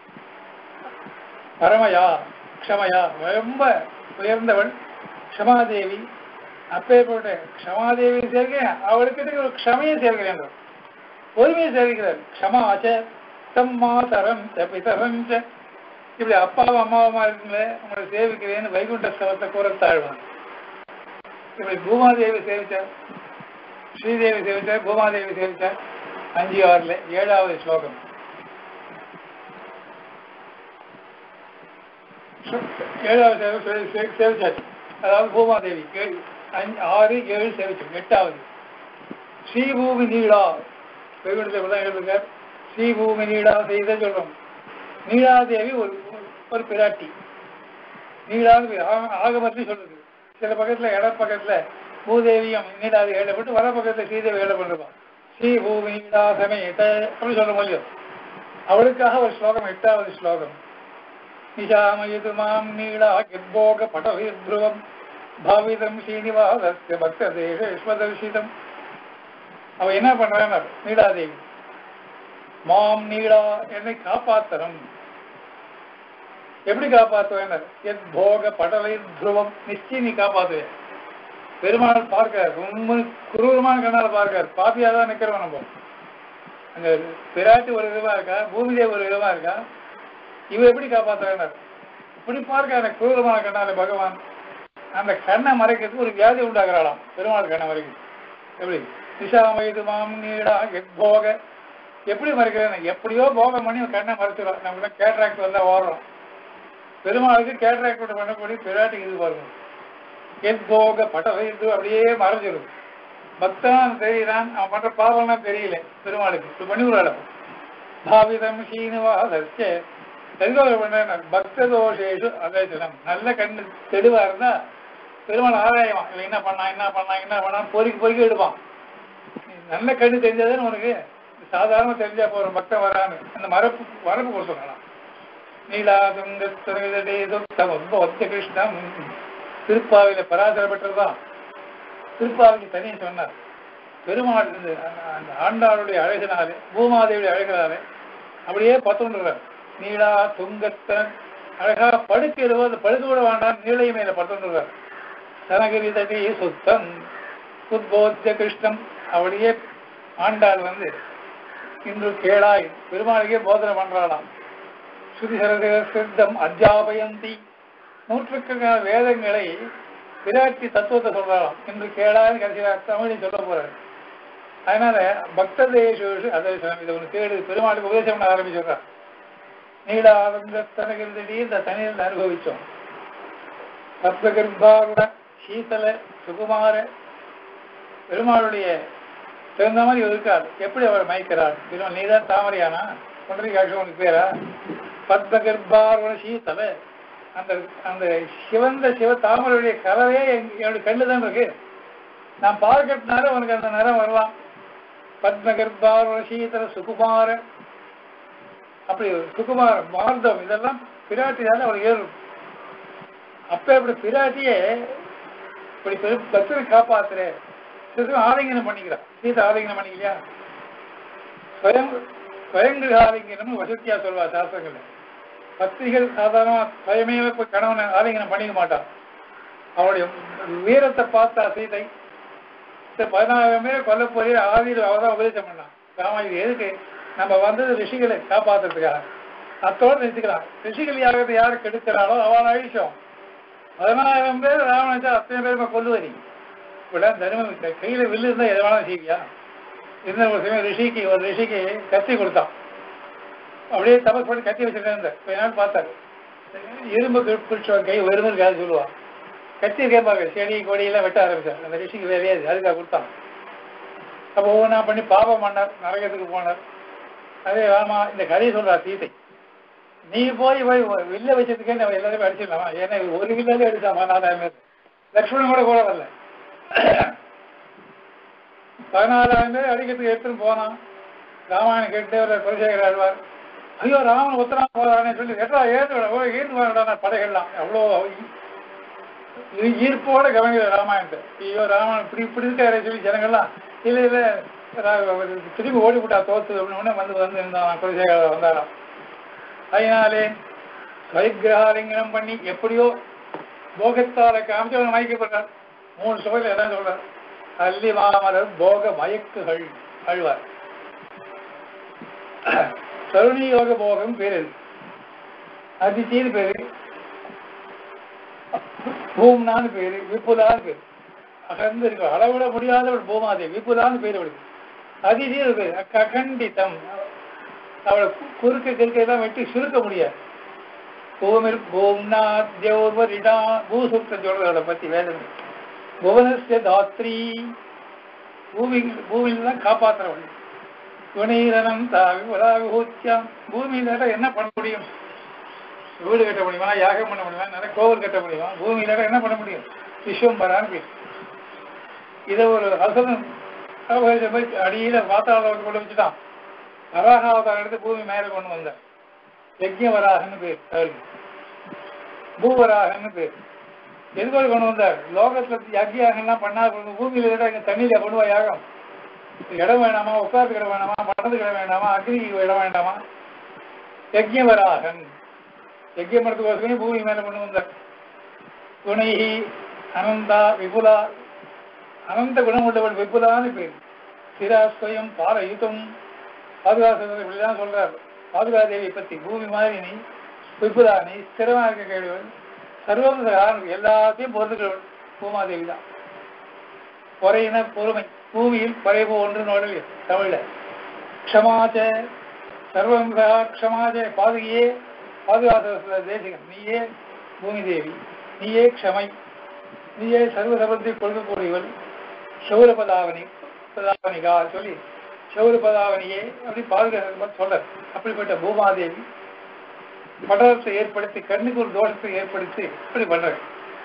பரமயா க்ஷமயா ரொம்ப உயர்ந்தவள் க்ஷமாதேவி அப்பேற்பட்ட க்ஷமாதேவி சேர்க்கிறேன் அவளுக்கு ஒரு க்ஷமையை சேர்க்கிறேன் பொறுமையை சேர்க்கிறார் க்ஷமாச்ச தம் மாதரம் ச பிதரம் ச இப்படி அப்பாவும் அம்மாவுமா இருக்குங்களே உங்களை சேவிக்கிறேன்னு வைகுண்ட ஸ்தலத்தை கூற தாழ்வான் இப்படி பூமாதேவி சேவிச்சார் ஸ்ரீதேவி சேவிச்சார் பூமாதேவி சேவிச்சார் அஞ்சு ஆறுல ஏழாவது ஸ்லோகம் ஏழாவது சேவை சே- சேவிச்சாச்சு அதாவது பூமாதேவி ஏழு அஞ்சு ஆறு ஏழு சேவிச்சோம் எட்டாவது ஸ்ரீபூமி நீடா வைகுண்டத்தில் இப்பதான் எழுதுங்க ஸ்ரீபூமி நீடா செய்த சொல்றோம் நீலாதேவி ஒரு ஒரு பிராட்டி நீலாது ஆகமத்திலையும் சொல்லுது சில பக்கத்துல இட பக்கத்துல பூதேவியும் நீலாதி எழுதப்பட்டு வர பக்கத்துல ஸ்ரீதேவி எழுதப்பட்டிருப்பான் ஸ்ரீ பூமி நீலா சமேத அப்படி சொல்ல முடியும் அவளுக்காக ஒரு ஸ்லோகம் எட்டாவது ஸ்லோகம் நிஷாமயது மாம் நீளா கிர்போக படவித்ருவம் பாவிதம் ஸ்ரீனிவாசஸ்ய பக்த தேசேஸ்வதர்ஷிதம் அவ என்ன பண்றாங்க நீலாதேவி மாம் நீளா என்னை காப்பாத்தணும் எப்படி காப்பாத்துவேன் எத் போக படலை துருவம் நிச்சயம் நீ காப்பாத்துவேன் பெருமாள் பார்க்க ரொம்ப குரூரமான கண்ணால பார்க்கார் பாப்பியா தான் நிக்கிறோம் நம்ம அங்க பிராட்டி ஒரு விதமா இருக்கா பூமிதேவி ஒரு விதமா இருக்கா இவ எப்படி காப்பாத்துறார் இப்படி பார்க்க அந்த குரூரமான கண்ணால பகவான் அந்த கண்ணை மறைக்கிறதுக்கு ஒரு வியாதி உண்டாகிறாளாம் பெருமாள் கண்ணை மறைக்குது எப்படி நிஷாமயது மாம் நீடா எத் போக எப்படி மறைக்கிறேன் எப்படியோ போகம் பண்ணி கண்ணை மறைச்சிடும் நம்ம கேட்ராக்ட் வந்தா ஓடுறோம் பெருமாளுக்கு கேட்ராக்ட் பண்ணக்கூடிய பிராட்டிக்கு இது பாருங்க எத் போக பட்டவை இது அப்படியே மறைஞ்சிடும் பக்தான் தெரியறான் அவன் பண்ற பாவம்லாம் தெரியல பெருமாளுக்கு இப்படி பண்ணி விடாட பாவிதம் சீனிவாசஸ்ய எதுக்காக பண்றேன் பக்த தோஷேஷு அதேசனம் நல்ல கண்ணு தெளிவா இருந்தா பெருமாள் ஆராயவான் இவன் என்ன பண்ணான் என்ன பண்ணான் என்ன பண்ணான் பொறுக்கி பொறுக்கி எடுப்பான் நல்ல கண்ணு தெரிஞ்சாதானே உனக்கு சாதாரண தெரிஞ்சா போற பக்தன் வரான்னு அந்த மரப்பு மரப்பு கொடுத்துருக்கலாம் நீலாதுங்க கிருஷ்ணம் திருப்பாவில பராசர பெற்றதுதான் திருப்பாவிக்கு தனியை சொன்னார் பெருமாள் இந்த அந்த ஆண்டாளுடைய அழகினாலே பூமாதேவியுடைய அழகினாலே அப்படியே பத்துன்றார் நீலா துங்கத்தன் அழகா படுக்கையிலவோ அந்த படுக்க கூட வேண்டாம் நீளை மேல பத்துன்றார் சனகிரி தடி சுத்தம் உத்போத்திய கிருஷ்ணம் அப்படியே ஆண்டாள் வந்து இன்று கேளாய் பெருமாளுக்கே போதனை பண்றாளாம் ஸ்ருதி சித்தம் அத்தியாபயந்தி நூற்றுக்கணக்கான வேதங்களை விராட்டி தத்துவத்தை சொல்றாளாம் இன்று கேளான்னு கடைசியில் தமிழில் சொல்ல போறாரு அதனால பக்த தேசு அதர்சனம் இதை ஒன்று கேடு பெருமாளுக்கு உபதேசம் பண்ண ஆரம்பிச்சுடுறார் நீட ஆனந்த தனகிருந்தடி இந்த தனியில் அனுபவிச்சோம் சப்தகர்பாருட சீதல சுகுமார பெருமாளுடைய தகுந்த மாதிரி இருக்கார் எப்படி அவர் மயக்கிறார் பெருமாள் நீதான் தாமரையானா ஒன்றரை காட்சி உனக்கு பேரா பத்மகர்பாருட சீதல அந்த அந்த சிவந்த சிவ தாமரையுடைய கலவையே எங்க- என்னுடைய கண்ணு தான் இருக்கு நான் பார்க்கறதுனால உனக்கு அந்த நிறம் வரலாம் பத்மகர்பாருட சீதல சுகுமார அப்படி சுகுமார மார்தம் இதெல்லாம் பிராட்டினால அவளுக்கு ஏறும் அப்ப இப்படி பிராட்டியே இப்படி பெரு- பத்திரை காப்பாத்துற சிறு ஆலிங்கனம் பண்ணிக்கிறான் சீதை ஆலிங்கனம் பண்ணிக்கலையா ஸ்வயம் ஸ்வயங்கிர ஆலிங்கனம் வசதியா சொல்வா சாஸ்திரங்கள்ல பத்திரிகள் சாதாரணமா சுயமே போய் கணவனை ஆலிங்கனம் பண்ணிக்க மாட்டான் அவனுடைய வீரத்தை பார்த்தா சீதை சரி, பதினாயிரம் பேர் கொல்ல போய் ஆதியில் அவதான் உபதேசம் பண்ணான் ராமா இது எதுக்கு நம்ம வந்தது ரிஷிகளை காப்பாத்துறதுக்காக அத்தோடு நிறுத்திக்கலாம் ரிஷிகள் யாருக்கு யாரு கெடுக்கிறாளோ அவள் அழிச்சோம் பதினாயிரம் பேர் ராவணச்சா அத்தனை பேருமே கொல்லுவரி இப்படிலாம் தர்மம் இருக்கு. கையில வில்லு இருந்தா எதை வேணாலும் செய்வியா இருந்த ஒரு சமயம் ரிஷிக்கு ஒரு ரிஷிக்கு கத்தி கொடுத்தான் அப்படியே தபஸ் பண்ணி கத்தி வச்சுட்டு இருந்தார் கொஞ்ச நாள் பார்த்தாரு இரும்பு பிடிச்சவன் கை வெறுமை இருக்காது சொல்லுவான் கத்தி கேட்பாங்க செடி கொடியெல்லாம் வெட்ட ஆரம்பிச்சார் அந்த ரிஷிக்கு வேலையே அது. அதுக்காக கொடுத்தான் அப்போ ஒவ்வொன்றா பண்ணி பாபம் பண்ணார் நரகத்துக்கு போனார் அதே ஆமா இந்த கதையை சொல்றா சீதை நீ போய் போய் வில்ல வச்சதுக்கே நம்ம எல்லாருமே அடிச்சிடலாமா ஏன்னா இவன் ஒரு வில்லாலே அடிச்சாமா நாலாயிரம் பேர் லக்ஷ்மணன் கூட கூட வரல பதினாலாயிரம் பேர் அடிக்கிறதுக்கு எடுத்துட்டு போனான் ராமாயணம் கேட்டு ஒரு குலசேகர் ஆழ்வார் ஐயோ ராமன் உத்தரா போறானே சொல்லி எட்டா ஏற்று போய் ஈர்த்து வரடா படைகள்லாம் எவ்வளோ ஈ- ஈர்ப்போட கவனிக்கிற ராமாயணத்தை ஐயோ ராமன் இப்படி இப்படி இருக்காரு சொல்லி ஜனங்கள்லாம் இல்ல இல்ல ரா- அவர் திரும்பி ஓடி விட்டா தோத்து அப்படின்னு உடனே வந்து வந்து இருந்தான் குலசேகர் வந்தாராம் அதனாலே ஸ்வயக்கிரகாலிங்கனம் பண்ணி எப்படியோ போகத்தால காமிச்சு அவன் மயக்கப்படுறார் மூணு சுவையில் எல்லாம் சொல்றார் அல்லி மாமலர் போக மயக்குகள் அழ்வார் கருணி யோக போகம் பேரு அதித்தின்னு பேரு பூம்னான்னு பேரு விப்புலான்னு பேரு அகர்ந்து இருக்கு அளவிட முடியாதவள் பூமாதேவி விப்புலான்னு பேரு அவளுக்கு அதிதின்னு பேரு அகண்டிதம் அவளை கு- குறுக்க கிறுக்க எல்லாம் வெட்டி சுருக்க முடியாது பூமிர் பூம்னா தேவரிடா பூசுப்த சொல்றது அவளை பத்தி வேதனை புவனஸ்ய தாத்ரி பூமி பூமியில தான் காப்பாத்துறவள் துணீரனம் தாவி விபூத்தியாம் பூமியில என்ன பண்ண முடியும் வீடு கட்ட முடியுமா யாகம் பண்ண முடியுமா நிறைய கோவில் கட்ட முடியுமா பூமியில என்ன பண்ண முடியும் விஸ்வம்பரான்னு பேர் இதை ஒரு அசுரன் அவகாசம் போய் அடியில வாத்தாளர் கொண்டு வச்சுட்டான் வராக அவதாரம் எடுத்து பூமி மேல கொண்டு வந்தார் யஜ்யவராகன்னு பேர் அவருக்கு பூவராகன்னு பேர் எதுக்கோடு கொண்டு வந்தார் லோகத்துல யஜ்யாகம்லாம் பண்ணாத கொண்டு பூமியில விட இங்க தண்ணியில கொண்டு போய் யாகம் இடம் வேணாமா உட்கார்ந்து இடம் வேணாமா பணத்துக்கு இடம் வேண்டாமா அக்னிக்கு இடம் வேண்டாமா யஜ்யவராகன் யஜ்யம் பண்ணுறதுக்கோசமே பூமி மேல கொண்டு வந்தார் துணைஹி அனந்தா விபுலா அனந்த குணம் உள்ளவள் விபுலான்னு பேர் சிராஸ்வயம் பாரயுதம் பாதுகாசர் இப்படிதான் சொல்றார் பாதுகாதேவியை பத்தி பூமி மாதிரி நீ விபுலா நீ ஸ்திரமா இருக்க கேள்வன் சர்வம் காரணம் எல்லாத்தையும் பொறுத்துக்கிறவள் பூமாதேவி தான் பொறையின பொறுமை பூமியில் பறைபோ ஒன்று நோடல் தமிழ்ல க்ஷமாச்ச சர்வம் சகா க்ஷமாச்ச பாதுகையே பாதுகாத்த தேசிகன் நீயே பூமி தேவி நீயே க்ஷமை நீயே சர்வசபத்தை கொள்கக்கூடியவள் சௌரபதாவனி பதாவனிகா சொல்லி சௌரபதாவனியே அப்படி பாதுகாக்க சொல்ற அப்படிப்பட்ட பூமாதேவி படலத்தை ஏற்படுத்தி கண்ணுக்கு ஒரு தோஷத்தை ஏற்படுத்தி இப்படி பண்றாங்க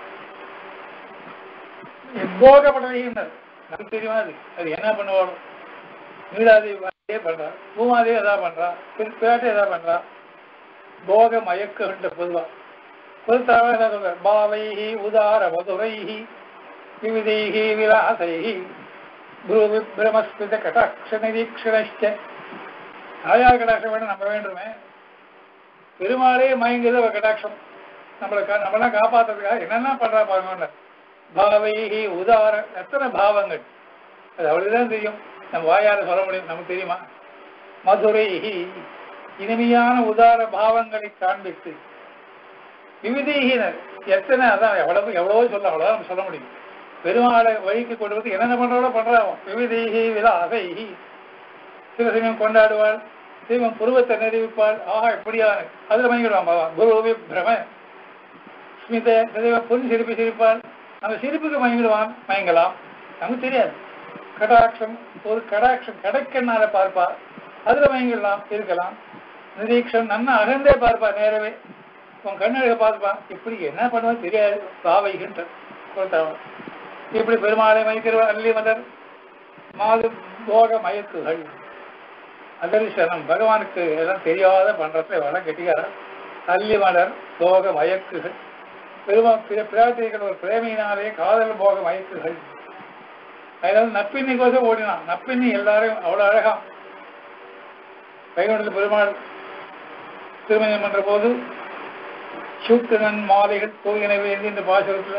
போக பண்றீங்க நமக்கு தெரியுமா அது அது என்ன பண்ணுவாங்க நீலாதேவி அதே பண்றா பூமாதேவி அதான் பண்றா பிராட்டி எதா பண்றா போக மயக்க பொதுவா பொதுத்தாக என்ன சொல்ற பாவைஹி உதார மதுரைஹி விவிதைஹி விலாசைஹி குரு விப்ரமஸ்மித கடாட்ச நிரீக்ஷணச்ச ஆயார் கடாட்சம் வேணும் நம்ம வேண்டுமே பெருமாளே மயங்குது அவ கடாட்சம் நம்மளை கா- நம்மளாம் காப்பாத்துறதுக்காக என்னென்ன பண்றா பாருங்க பாவைஹி உதார எத்தனை பாவங்கள் அது அவளுக்கு தான் தெரியும் நம்ம வாயால சொல்ல முடியும் நமக்கு தெரியுமா மதுரை இனிமையான உதார பாவங்களை காண்பித்து விவிதீகினர் எத்தனை அதான் எவ்வளவு எவ்வளவோ சொல்ல அவ்வளவுதான் நம்ம சொல்ல முடியும் பெருமாளை வழிக்கு கொண்டு வந்து என்னென்ன பண்றோட பண்றான் விவிதீகி விலாசை சில சமயம் கொண்டாடுவாள் சிவம் புருவத்தை நிரூபிப்பாள் ஆஹா எப்படியான அதுல மயங்கிடுவான் பாவா குருவி பிரம ஸ்மித சதேவ பொன் சிரிப்பு சிரிப்பாள் அந்த சிரிப்புக்கு மயங்கிடுவான் மயங்கலாம் நமக்கு தெரியாது கடாட்சம் ஒரு கடாட்சம் கடக்கண்ணால பார்ப்பா அதுல மயங்கிடலாம் இருக்கலாம் நிரீக்ஷம் நன்னா அகந்தே பார்ப்பா நேரவே உன் கண்ணழக பார்ப்பா இப்படி என்ன பண்ணுவான்னு தெரியாது பாவைகின்ற கொடுத்தவன் இப்படி பெருமாளை மயக்கிறவன் அல்லி மதர் மாது போக மயக்குகள் அதரிசனம் பகவானுக்கு எல்லாம் தெரியாத பண்றதுல வள கெட்டிக்காரன் அல்லி மலர் போக மயக்குகள் பெருமா பிற- பிராட்டிகள் ஒரு பிரேமையினாலே காதல் போக மயக்குகள் அதனால நப்பின்னி கோசம் ஓடினான் நப்பின்னி எல்லாரும் அவ்வளவு அழகா வைகுண்டத்தில் பெருமாள் திருமணம் பண்ற போது சூத்திரன் மாலைகள் தூயின வேண்டி இந்த பாசுரத்துல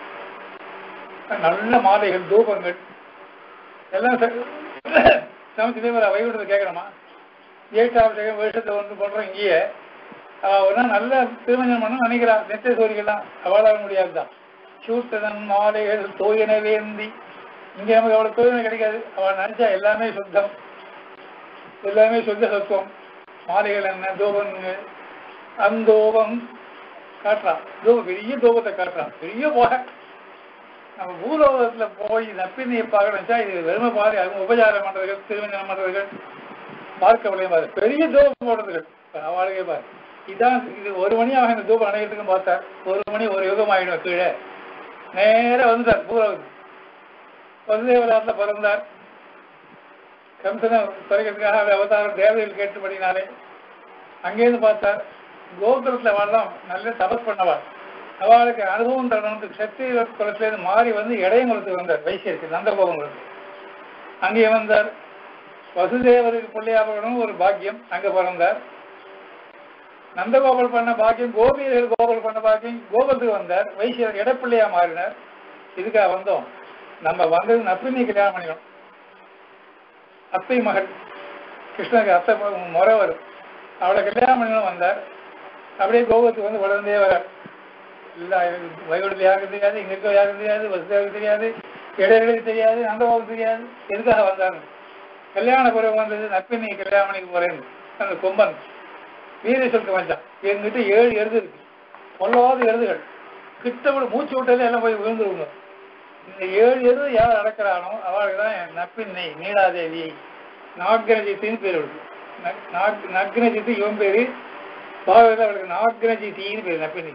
நல்ல மாலைகள் தூபங்கள் எல்லாம் சமைச்சு வர வைகுண்டத்தை கேட்கணுமா ஏட்டாபிஷேகம் வருஷத்தை ஒன்று பண்றோம் இங்கேயே அவனா நல்ல திருமணம் பண்ண நினைக்கிறா நித்திய சோரிகள்லாம் அவளாக முடியாதுதான் சூத்திரன் மாலைகள் தூயின வேந்தி இங்க நமக்கு அவ்வளவு தூய்மை கிடைக்காது அவள் நினைச்சா எல்லாமே சுத்தம் எல்லாமே சுத்த சத்துவம் மாலைகள் என்ன தூபங்கள் அந்தோபம் காட்டுறான் தூபம் பெரிய தூபத்தை காட்டுறான் பெரிய போக நம்ம பூலோகத்துல போய் நப்பினியை பார்க்கணுச்சா இது வெறுமை பாரு அவங்க உபச்சாரம் பண்றதுகள் திருமணம் பண்றதுகள் பார்க்க முடியாது பெரிய தூபம் போடுறதுகள் அவளுக்கே பாரு இதான் இது ஒரு மணி ஆகும் இந்த தூபம் அணைகிறதுக்கும் பார்த்தார் ஒரு மணி ஒரு யுகம் ஆயிடும் கீழே நேரா வந்துட்டார் பூலோகத்துக்கு வசுதேவராத்துல பிறந்தார் கம்சனை துறைக்கிறதுக்காக அவர் அவதாரம் தேவதைகள் கேட்டுபடினாலே அங்கேருந்து பார்த்தார் கோகுலத்துல வாழலாம் நல்ல தபஸ் பண்ணவாள் அவளுக்கு அனுபவம் தரணும்னு சக்தி குலத்திலேருந்து மாறி வந்து இடையங்குளத்துக்கு வந்தார் வைசியருக்கு நந்தகோபங்களுக்கு அங்கே வந்தார் வசுதேவருக்கு பிள்ளையாகணும் ஒரு பாக்கியம் அங்க பிறந்தார் நந்தகோபால் பண்ண பாக்கியம் கோபியர்கள் கோபால் பண்ண பாக்கியம் கோகுலத்துக்கு வந்தார் வைசியர் இடப்பிள்ளையா மாறினார் இதுக்காக வந்தோம் நம்ம வந்தது நப்பினி கல்யாணம் பண்ணிக்கணும் அத்தை மகள் கிருஷ்ணனுக்கு அத்தை ம- முறை வரும் அவளை கல்யாணம் பண்ணணும் வந்தார் அப்படியே கோகுலத்துக்கு வந்து வளர்ந்தே வரார் இல்ல வைகுண்டத்தில் யாருக்கும் தெரியாது இங்க இருக்க யாருக்கும் தெரியாது வசுதேவருக்கு தெரியாது இடையிலுக்கு தெரியாது நந்தகோபுக்கு தெரியாது எதுக்காக வந்தாங்க கல்யாண குறை வந்தது நப்பினி கல்யாணம் பண்ணிக்க போறேன் அந்த கொம்பன் வீர சொல்க வந்தான் எங்கிட்ட ஏழு எருது இருக்கு பொல்லாத எருதுகள் கிட்ட விட மூச்சு விட்டாலே எல்லாம் போய் விழுந்துருங்க இந்த ஏழு எருது யார் அடக்கிறானோ அவளுக்கு தான் நப்பின்னை நீலாதேவி நாக்ரஜித்தின்னு பேர் இருக்கு நக்- நாக்- நக்னஜித்து இவன் பேரு பாகவத அவளுக்கு நாக்ரஜித்தின்னு பேர் நப்பின்னை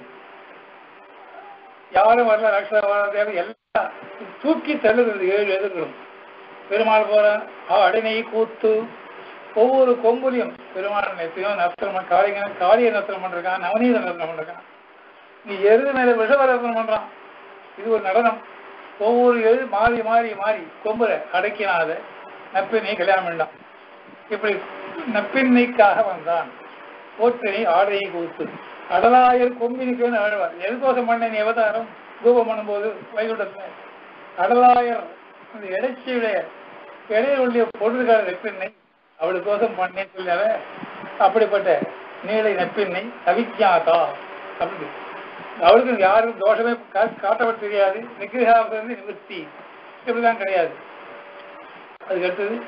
யாரும் வரல ரக்ஷா தேவை எல்லாம் தூக்கி தள்ளுகிறது ஏழு எதிர்களும் பெருமாள் போற அடனை கூத்து ஒவ்வொரு கொம்புலையும் பெருமாள் நெத்தியும் நர்த்தனம் காளிங்க காளிய நர்த்தனம் பண்றான் நவநீத நர்த்தனம் பண்றான் நீ எருது மேல விஷவரத்தனம் பண்றான் இது ஒரு நடனம் ஒவ்வொரு எழு மாறி மாறி மாறி கொம்புல அடக்கினாத நப்பினை கல்யாணம் பண்ணான் இப்படி நப்பின்னைக்காக வந்தான் போற்றினை ஆடையை கூத்து அடலாயர் கொம்பினுக்குன்னு ஆழ்வார் எதுக்கோசம் பண்ண நீ அவதாரம் தூபம் பண்ணும்போது வைகுண்டத்துல அடலாயர் அந்த இடைச்சியுடைய இடையுடைய பொருள்கார நெப்பின்னை அவளுக்கோசம் பண்ணேன்னு சொல்லாத அப்படிப்பட்ட நீளை நெப்பின்னை அவிஜாதா அப்படி அவளுக்கு யாருக்கும் தோஷமே கா- காட்டப்பட தெரியாது நிகிரகாவது நிவர்த்தி இப்படிதான் கிடையாது அதுக்கு அடுத்தது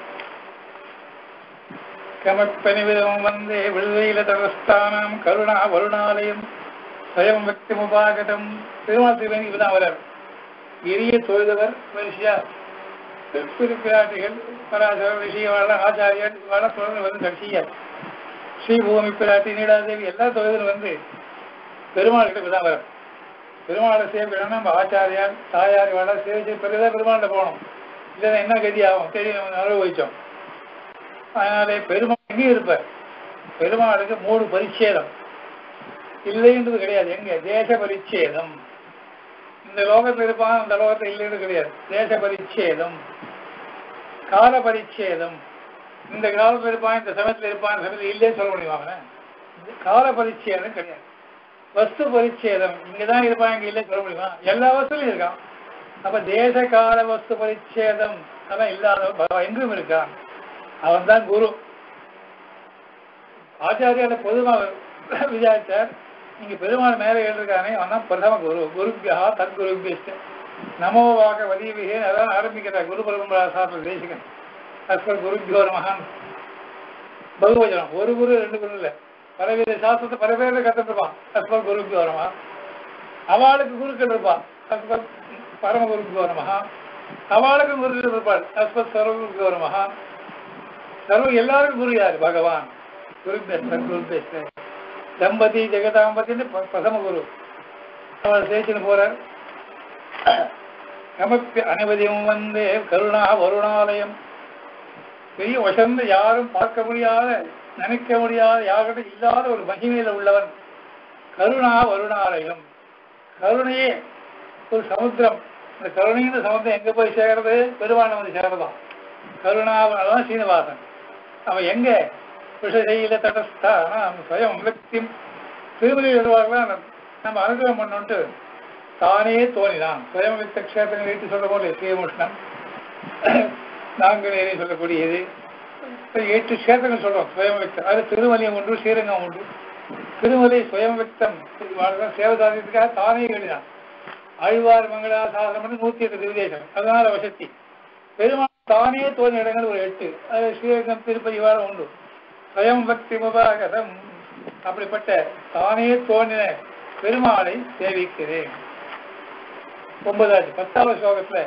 கமப்பனிவிதம் வந்தே விடுதலையில தவஸ்தானம் கருணா வருணாலயம் ஸ்வயம் பக்தி முபாகதம் பெருமாள் திருவேணி இப்பதான் வரார் எரிய தொழுதவர் வரிசையா பிராட்டிகள் பராசரர் ரிஷிவாள ஆச்சாரியர் இவாள தொடர்ந்து வந்து கடைசியா ஸ்ரீபூமி பிராட்டி நீடாதேவி எல்லா தொழிலும் வந்து பெருமாள்கிட்ட இப்பதான் வரும் பெருமாளை சேவிக்கணும்னா நம்ம ஆச்சாரியார் தாயார் இவாள சேவிச்சு பிறகுதான் பெருமாள்கிட்ட போகணும் இல்லைன்னா என்ன கதி ஆகும் தெரியும் நம்ம அனுபவிச்சோம் அதனாலே பெருமாள் எங்கேயும் இருப்பார் பெருமாளுக்கு மூணு பரிச்சேதம் இல்லைன்றது கிடையாது எங்க தேச பரிச்சேதம் இந்த லோகத்துல இருப்பான் இந்த லோகத்துல இல்லைன்னு கிடையாது தேச பரிச்சேதம் கால பரிச்சேதம் இந்த காலத்துல இருப்பான் இந்த சமயத்துல இருப்பான் இந்த சமயத்துல இல்லைன்னு சொல்ல முடியுமா அவனை இது கால பரிச்சேதம் கிடையாது வஸ்து பரிச்சேதம் இங்கதான் இருப்பான் இங்க இல்லைன்னு சொல்ல முடியுமா எல்லா வஸ்துலையும் இருக்கான் அப்ப தேச கால வஸ்து பரிச்சேதம் அதெல்லாம் இல்லாத பகவான் எங்கும் இருக்கான் அவன் தான் குரு ஆச்சாரியால பொதுவாக விசாரிச்சார் நீங்க பெருமாள் மேலே எழுதிருக்கானே அவன் பிரதம குரு குருபியா தத் குருபியஸ்ட நமோவாக வதியவிகே அதான் ஆரம்பிக்கிறார் குரு பரம்பரா சாஸ்திர தேசிகன் அஸ்வர் குருபியோ மகான் பகுவஜனம் ஒரு குரு ரெண்டு குரு இல்லை பலவித சாஸ்திரத்தை பல பேர்ல கத்துருப்பான் அஸ்வர் குருபியோ நம அவளுக்கு குருக்கள் இருப்பான் அஸ்வர் பரம குருபியோ நமஹா அவளுக்கு குருக்கள் இருப்பாள் அஸ்வர் சர்வ குருபியோ நமஹா சர்வ எல்லாருக்கும் குரு யாரு பகவான் குருபேஸ்வர் குருபேஸ்வர் தம்பதி ஜெகதாம்பத்தின்னு ப- பிரதம குரு அவர் தேய்ச்சின்னு போறார் நமக்கு அனுமதியும் வந்து கருணா வருணாலயம் பெரிய வசந்து யாரும் பார்க்க முடியாத நினைக்க முடியாத யார்கிட்ட இல்லாத ஒரு மகிமையில உள்ளவன் கருணா வருணாலயம் கருணையே ஒரு சமுத்திரம் இந்த கருணைங்கிற சமுத்திரம் எங்க போய் சேர்றது பெருமாள் வந்து சேர்றதாம் கருணா அதான் சீனிவாசன் அவன் எங்க விஷயில தடஸ்தானம் ஸ்வயம் வியக்தி திருமலை எழுதுவார்கள் நம்ம அனுகிரகம் பண்ணுன்ட்டு தானே தோணினான் ஸ்வயம் வித்த கஷேத்திரம் வைத்து சொல்ல போல ஸ்ரீமுஷ்ணம் நாங்கள் சொல்லக்கூடியது இப்ப எட்டு கஷேத்திரங்கள் சொல்றோம் ஸ்வயம் விக்தம் அது திருமலையம் ஒன்று ஸ்ரீரங்கம் ஒன்று திருமலை ஸ்வயம் விக்தம் சேவதாரியத்துக்காக தானே எழுதினான் ஆழ்வார் மங்களா சாசனம் வந்து நூத்தி எட்டு திவ்தேசம் அதனால வசத்தி பெருமாள் தானே தோன்றிய இடங்கள் ஒரு எட்டு அது ஸ்ரீரங்கம் திருப்பதி வாரம் உண்டு ஸ்வயம் பக்தி முபாகதம் அப்படிப்பட்ட தானே தோன்றின பெருமாளை சேவிக்கிறேன் ஒன்பதாவது பத்தாவது ஸ்லோகத்துல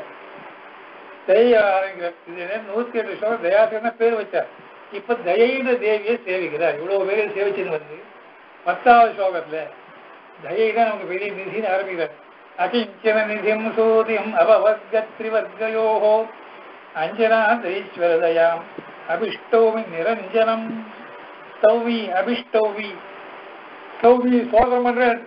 தய ஆரம்பிக்கிறார் இது நூத்தி எட்டு ஸ்லோகம் தயாசன பேர் வச்சார் இப்ப தயைன்ற தேவியை சேவிக்கிறார் இவ்வளவு பேரை சேவிச்சுன்னு வந்து பத்தாவது ஸ்லோகத்துல தயை தான் நமக்கு பெரிய நிதின்னு ஆரம்பிக்கிறார் அகிஞ்சன நிதிம் சூதிம் அபவர்க்க திரிவர்க்கயோகோ அஞ்சனாதீஸ்வரதயாம் அபிஷ்டோமி நிரஞ்சனம் ஸ்தௌமி அபிஷ்டௌமி ஸ்தௌமி சோதரம் பண்றேன்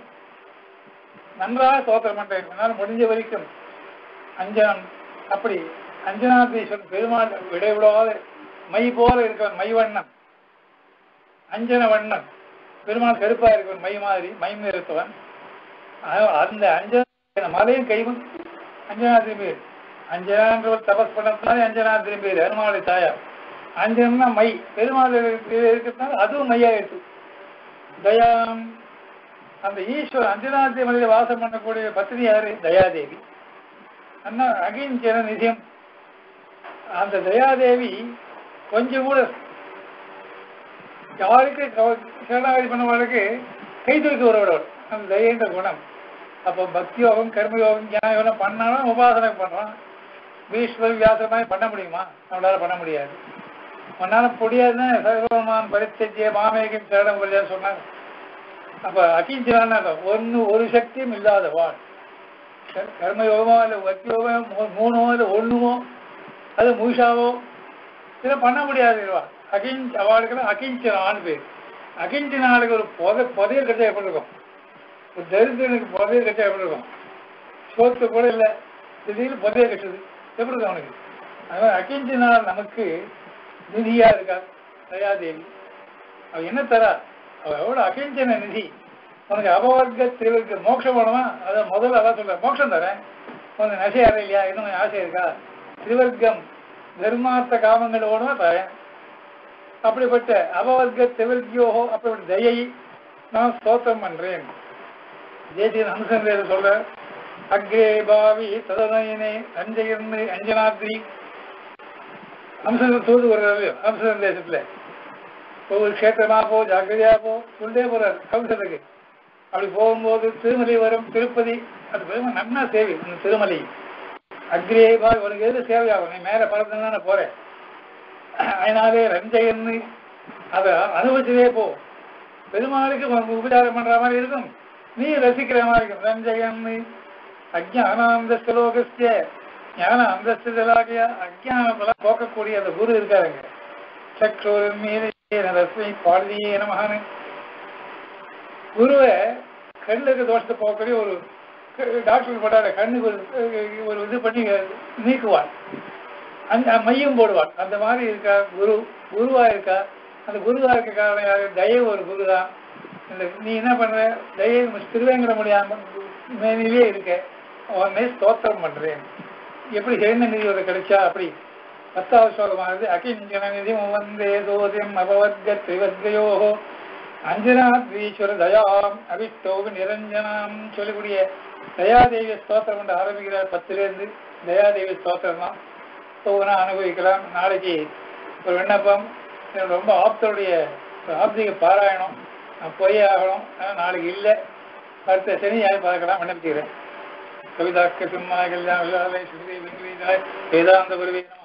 நன்றாக சோதரம் பண்றேன் என்னால் முடிஞ்ச வரைக்கும் அஞ்சனம் அப்படி அஞ்சனாதீஸ்வரன் பெருமாள் விடைவிடாத மை போல இருக்கவன் மை வண்ணம் அஞ்சன வண்ணம் பெருமாள் கருப்பா இருக்கவன் மை மாதிரி மை நிறுத்தவன் அ- அந்த அஞ்சன மலையும் கைவும் அஞ்சனாதிரி பேர் அஞ்சனான்ற ஒரு தபஸ் பண்ணதுனால அஞ்சனாதிரி பேர் அனுமானுடைய தாயார் அஞ்சனா மை பெருமாள் இருக்கிறதுனால அதுவும் மையாயிட்டு தயாம் அந்த ஈஸ்வரன் அஞ்சனாதிரி மலையில வாசம் பண்ணக்கூடிய பத்தினி யாரு தயாதேவி அண்ணா அகிஞ்சன நிதியம் அந்த தயாதேவி கொஞ்சம் கூட யாருக்கு கவ- சரணாகதி பண்ணவர்களுக்கு கை தூக்கி வருவவர் அந்த தயன்ற குணம் அப்போ பக்தி யோகம் கர்ம யோகம் ஞான யோகம் பண்ணாலும் உபாசனை பண்றான் பீஷ்வர் வியாசமாய் பண்ண முடியுமா நம்மளால பண்ண முடியாது உன்னால முடியாதுன்னு சர்வமான் பரித்தஜ்ய மாமேகம் சரணம் வருதான்னு சொன்னாங்க அப்ப அகிஞ்சனான ஒன்னு ஒரு சக்தியும் இல்லாத வாழ் கர்மயோகமோ இல்லை பக்தி யோகமோ மூ- மூணோ இல்லை ஒண்ணுமோ அது முழுசாவோ இதெல்லாம் பண்ண முடியாது இல்லவா அகிஞ்ச் அவளுக்கு அகிஞ்சனான்னு பேர் அகிஞ்சனாளுக்கு ஒரு புதை புதையல் கட்டா எப்படி இருக்கும் ஒரு தரித்திரனுக்கு புதையல் கட்டா எப்படி இருக்கும் சோத்து கூட இல்லை திடீர்னு புதையல் கட்டுது எப்படி இருக்கும் அவனுக்கு அதனால அகிஞ்சனால் நமக்கு நிதியா இருக்கா தயாதேவி அவ என்ன தரா அவ எவ்வளவு அகிஞ்சன நிதி உனக்கு அபவர்க்க திருவிற்கு மோட்சம் வேணுமா அதான் முதல்ல அதான் சொல்றேன் மோட்சம் தரேன் உனக்கு நசை இல்லையா இன்னும் கொஞ்சம் ஆசை இருக்கா திருவர்க்கம் தர்மார்த்த காமங்கள் ஓடுமா தரேன் அப்படிப்பட்ட அபவர்க்க திவர்க்கியோகோ அப்படிப்பட்ட தயை நான் ஸ்தோத்திரம் பண்றேன் தேசிய அம்சம் சொல்ற அக்ரே பாவி ததனயனே அஞ்சயர்னு அஞ்சனாத்ரி அம்சம் தூது வர்றாரு அம்ச தேசத்துல ஒவ்வொரு கஷேத்திரமா போ ஜாக்கிரதையா போ சொல்லே போறாரு கம்சத்துக்கு அப்படி போகும்போது திருமலை வரும் திருப்பதி அது பெருமை நன்னா சேவை அந்த திருமலை அக்ரே பாவி உனக்கு எது சேவையாகும் நீ மேல பறந்து நான் போறேன் அதனாலே ரஞ்சயன்னு அதை அனுபவிச்சதே போ பெருமாளுக்கு உனக்கு உபச்சாரம் பண்ற மாதிரி இருக்கும் நீ ரசிக்கிற மாதிரி இருக்கும் ரஞ்சயன்னு அஜ்ஞானாந்த ஸ்லோகஸ்ய ஞான அந்தஸ்துகளாகிய அஜ்ஞானத்தெல்லாம் போக்கக்கூடிய அந்த குரு இருக்காருங்க சக்ஷோரின் மீது ரஸ்மை பாரதியே நமகானு குருவை கண்ணுக்கு தோஷத்தை போக்கக்கூடிய ஒரு டாக்டர் போட்டாரு கண்ணுக்கு ஒரு ஒரு இது பண்ணி நீக்குவாள் அந்த மையம் போடுவாள் அந்த மாதிரி இருக்கா குரு குருவா இருக்கா அந்த குருவா இருக்க காரணம் யாரு தயை ஒரு குரு தான் இந்த நீ என்ன பண்ற தயை திருவேங்கட முடியாம மேனிலே இருக்க உடனே ஸ்தோத்திரம் பண்றேன் எப்படி சேர்ந்த நிதி ஒரு கிடைச்சா அப்படி பத்தாவது ஸ்லோகமானது அகிஞ்சன நிதி வந்தே சோதியம் அபவர்க்க திரிவர்க்கையோகோ அஞ்சனாத்ரீஸ்வர தயாம் அபிஷ்டோகு நிரஞ்சனாம் சொல்லக்கூடிய தயாதேவி ஸ்தோத்திரம் கொண்டு ஆரம்பிக்கிறார் பத்திலிருந்து தயாதேவி ஸ்தோத்திரம் தான் ஒவ்வொன்றா அனுபவிக்கலாம் நாளைக்கு ஒரு விண்ணப்பம் என்னோட ரொம்ப ஆப்தருடைய ஒரு ஆப்திக பாராயணம் நான் போயே ஆகணும் ஆனால் நாளைக்கு இல்லை அடுத்த சனி யாரும் பார்க்கலாம் விண்ணப்பிக்கிறேன் கவிதாக்க சிம்மா கல்யாண விழாவை ஸ்ரீ வெங்கடேசாய் வேதாந்த குருவே நமः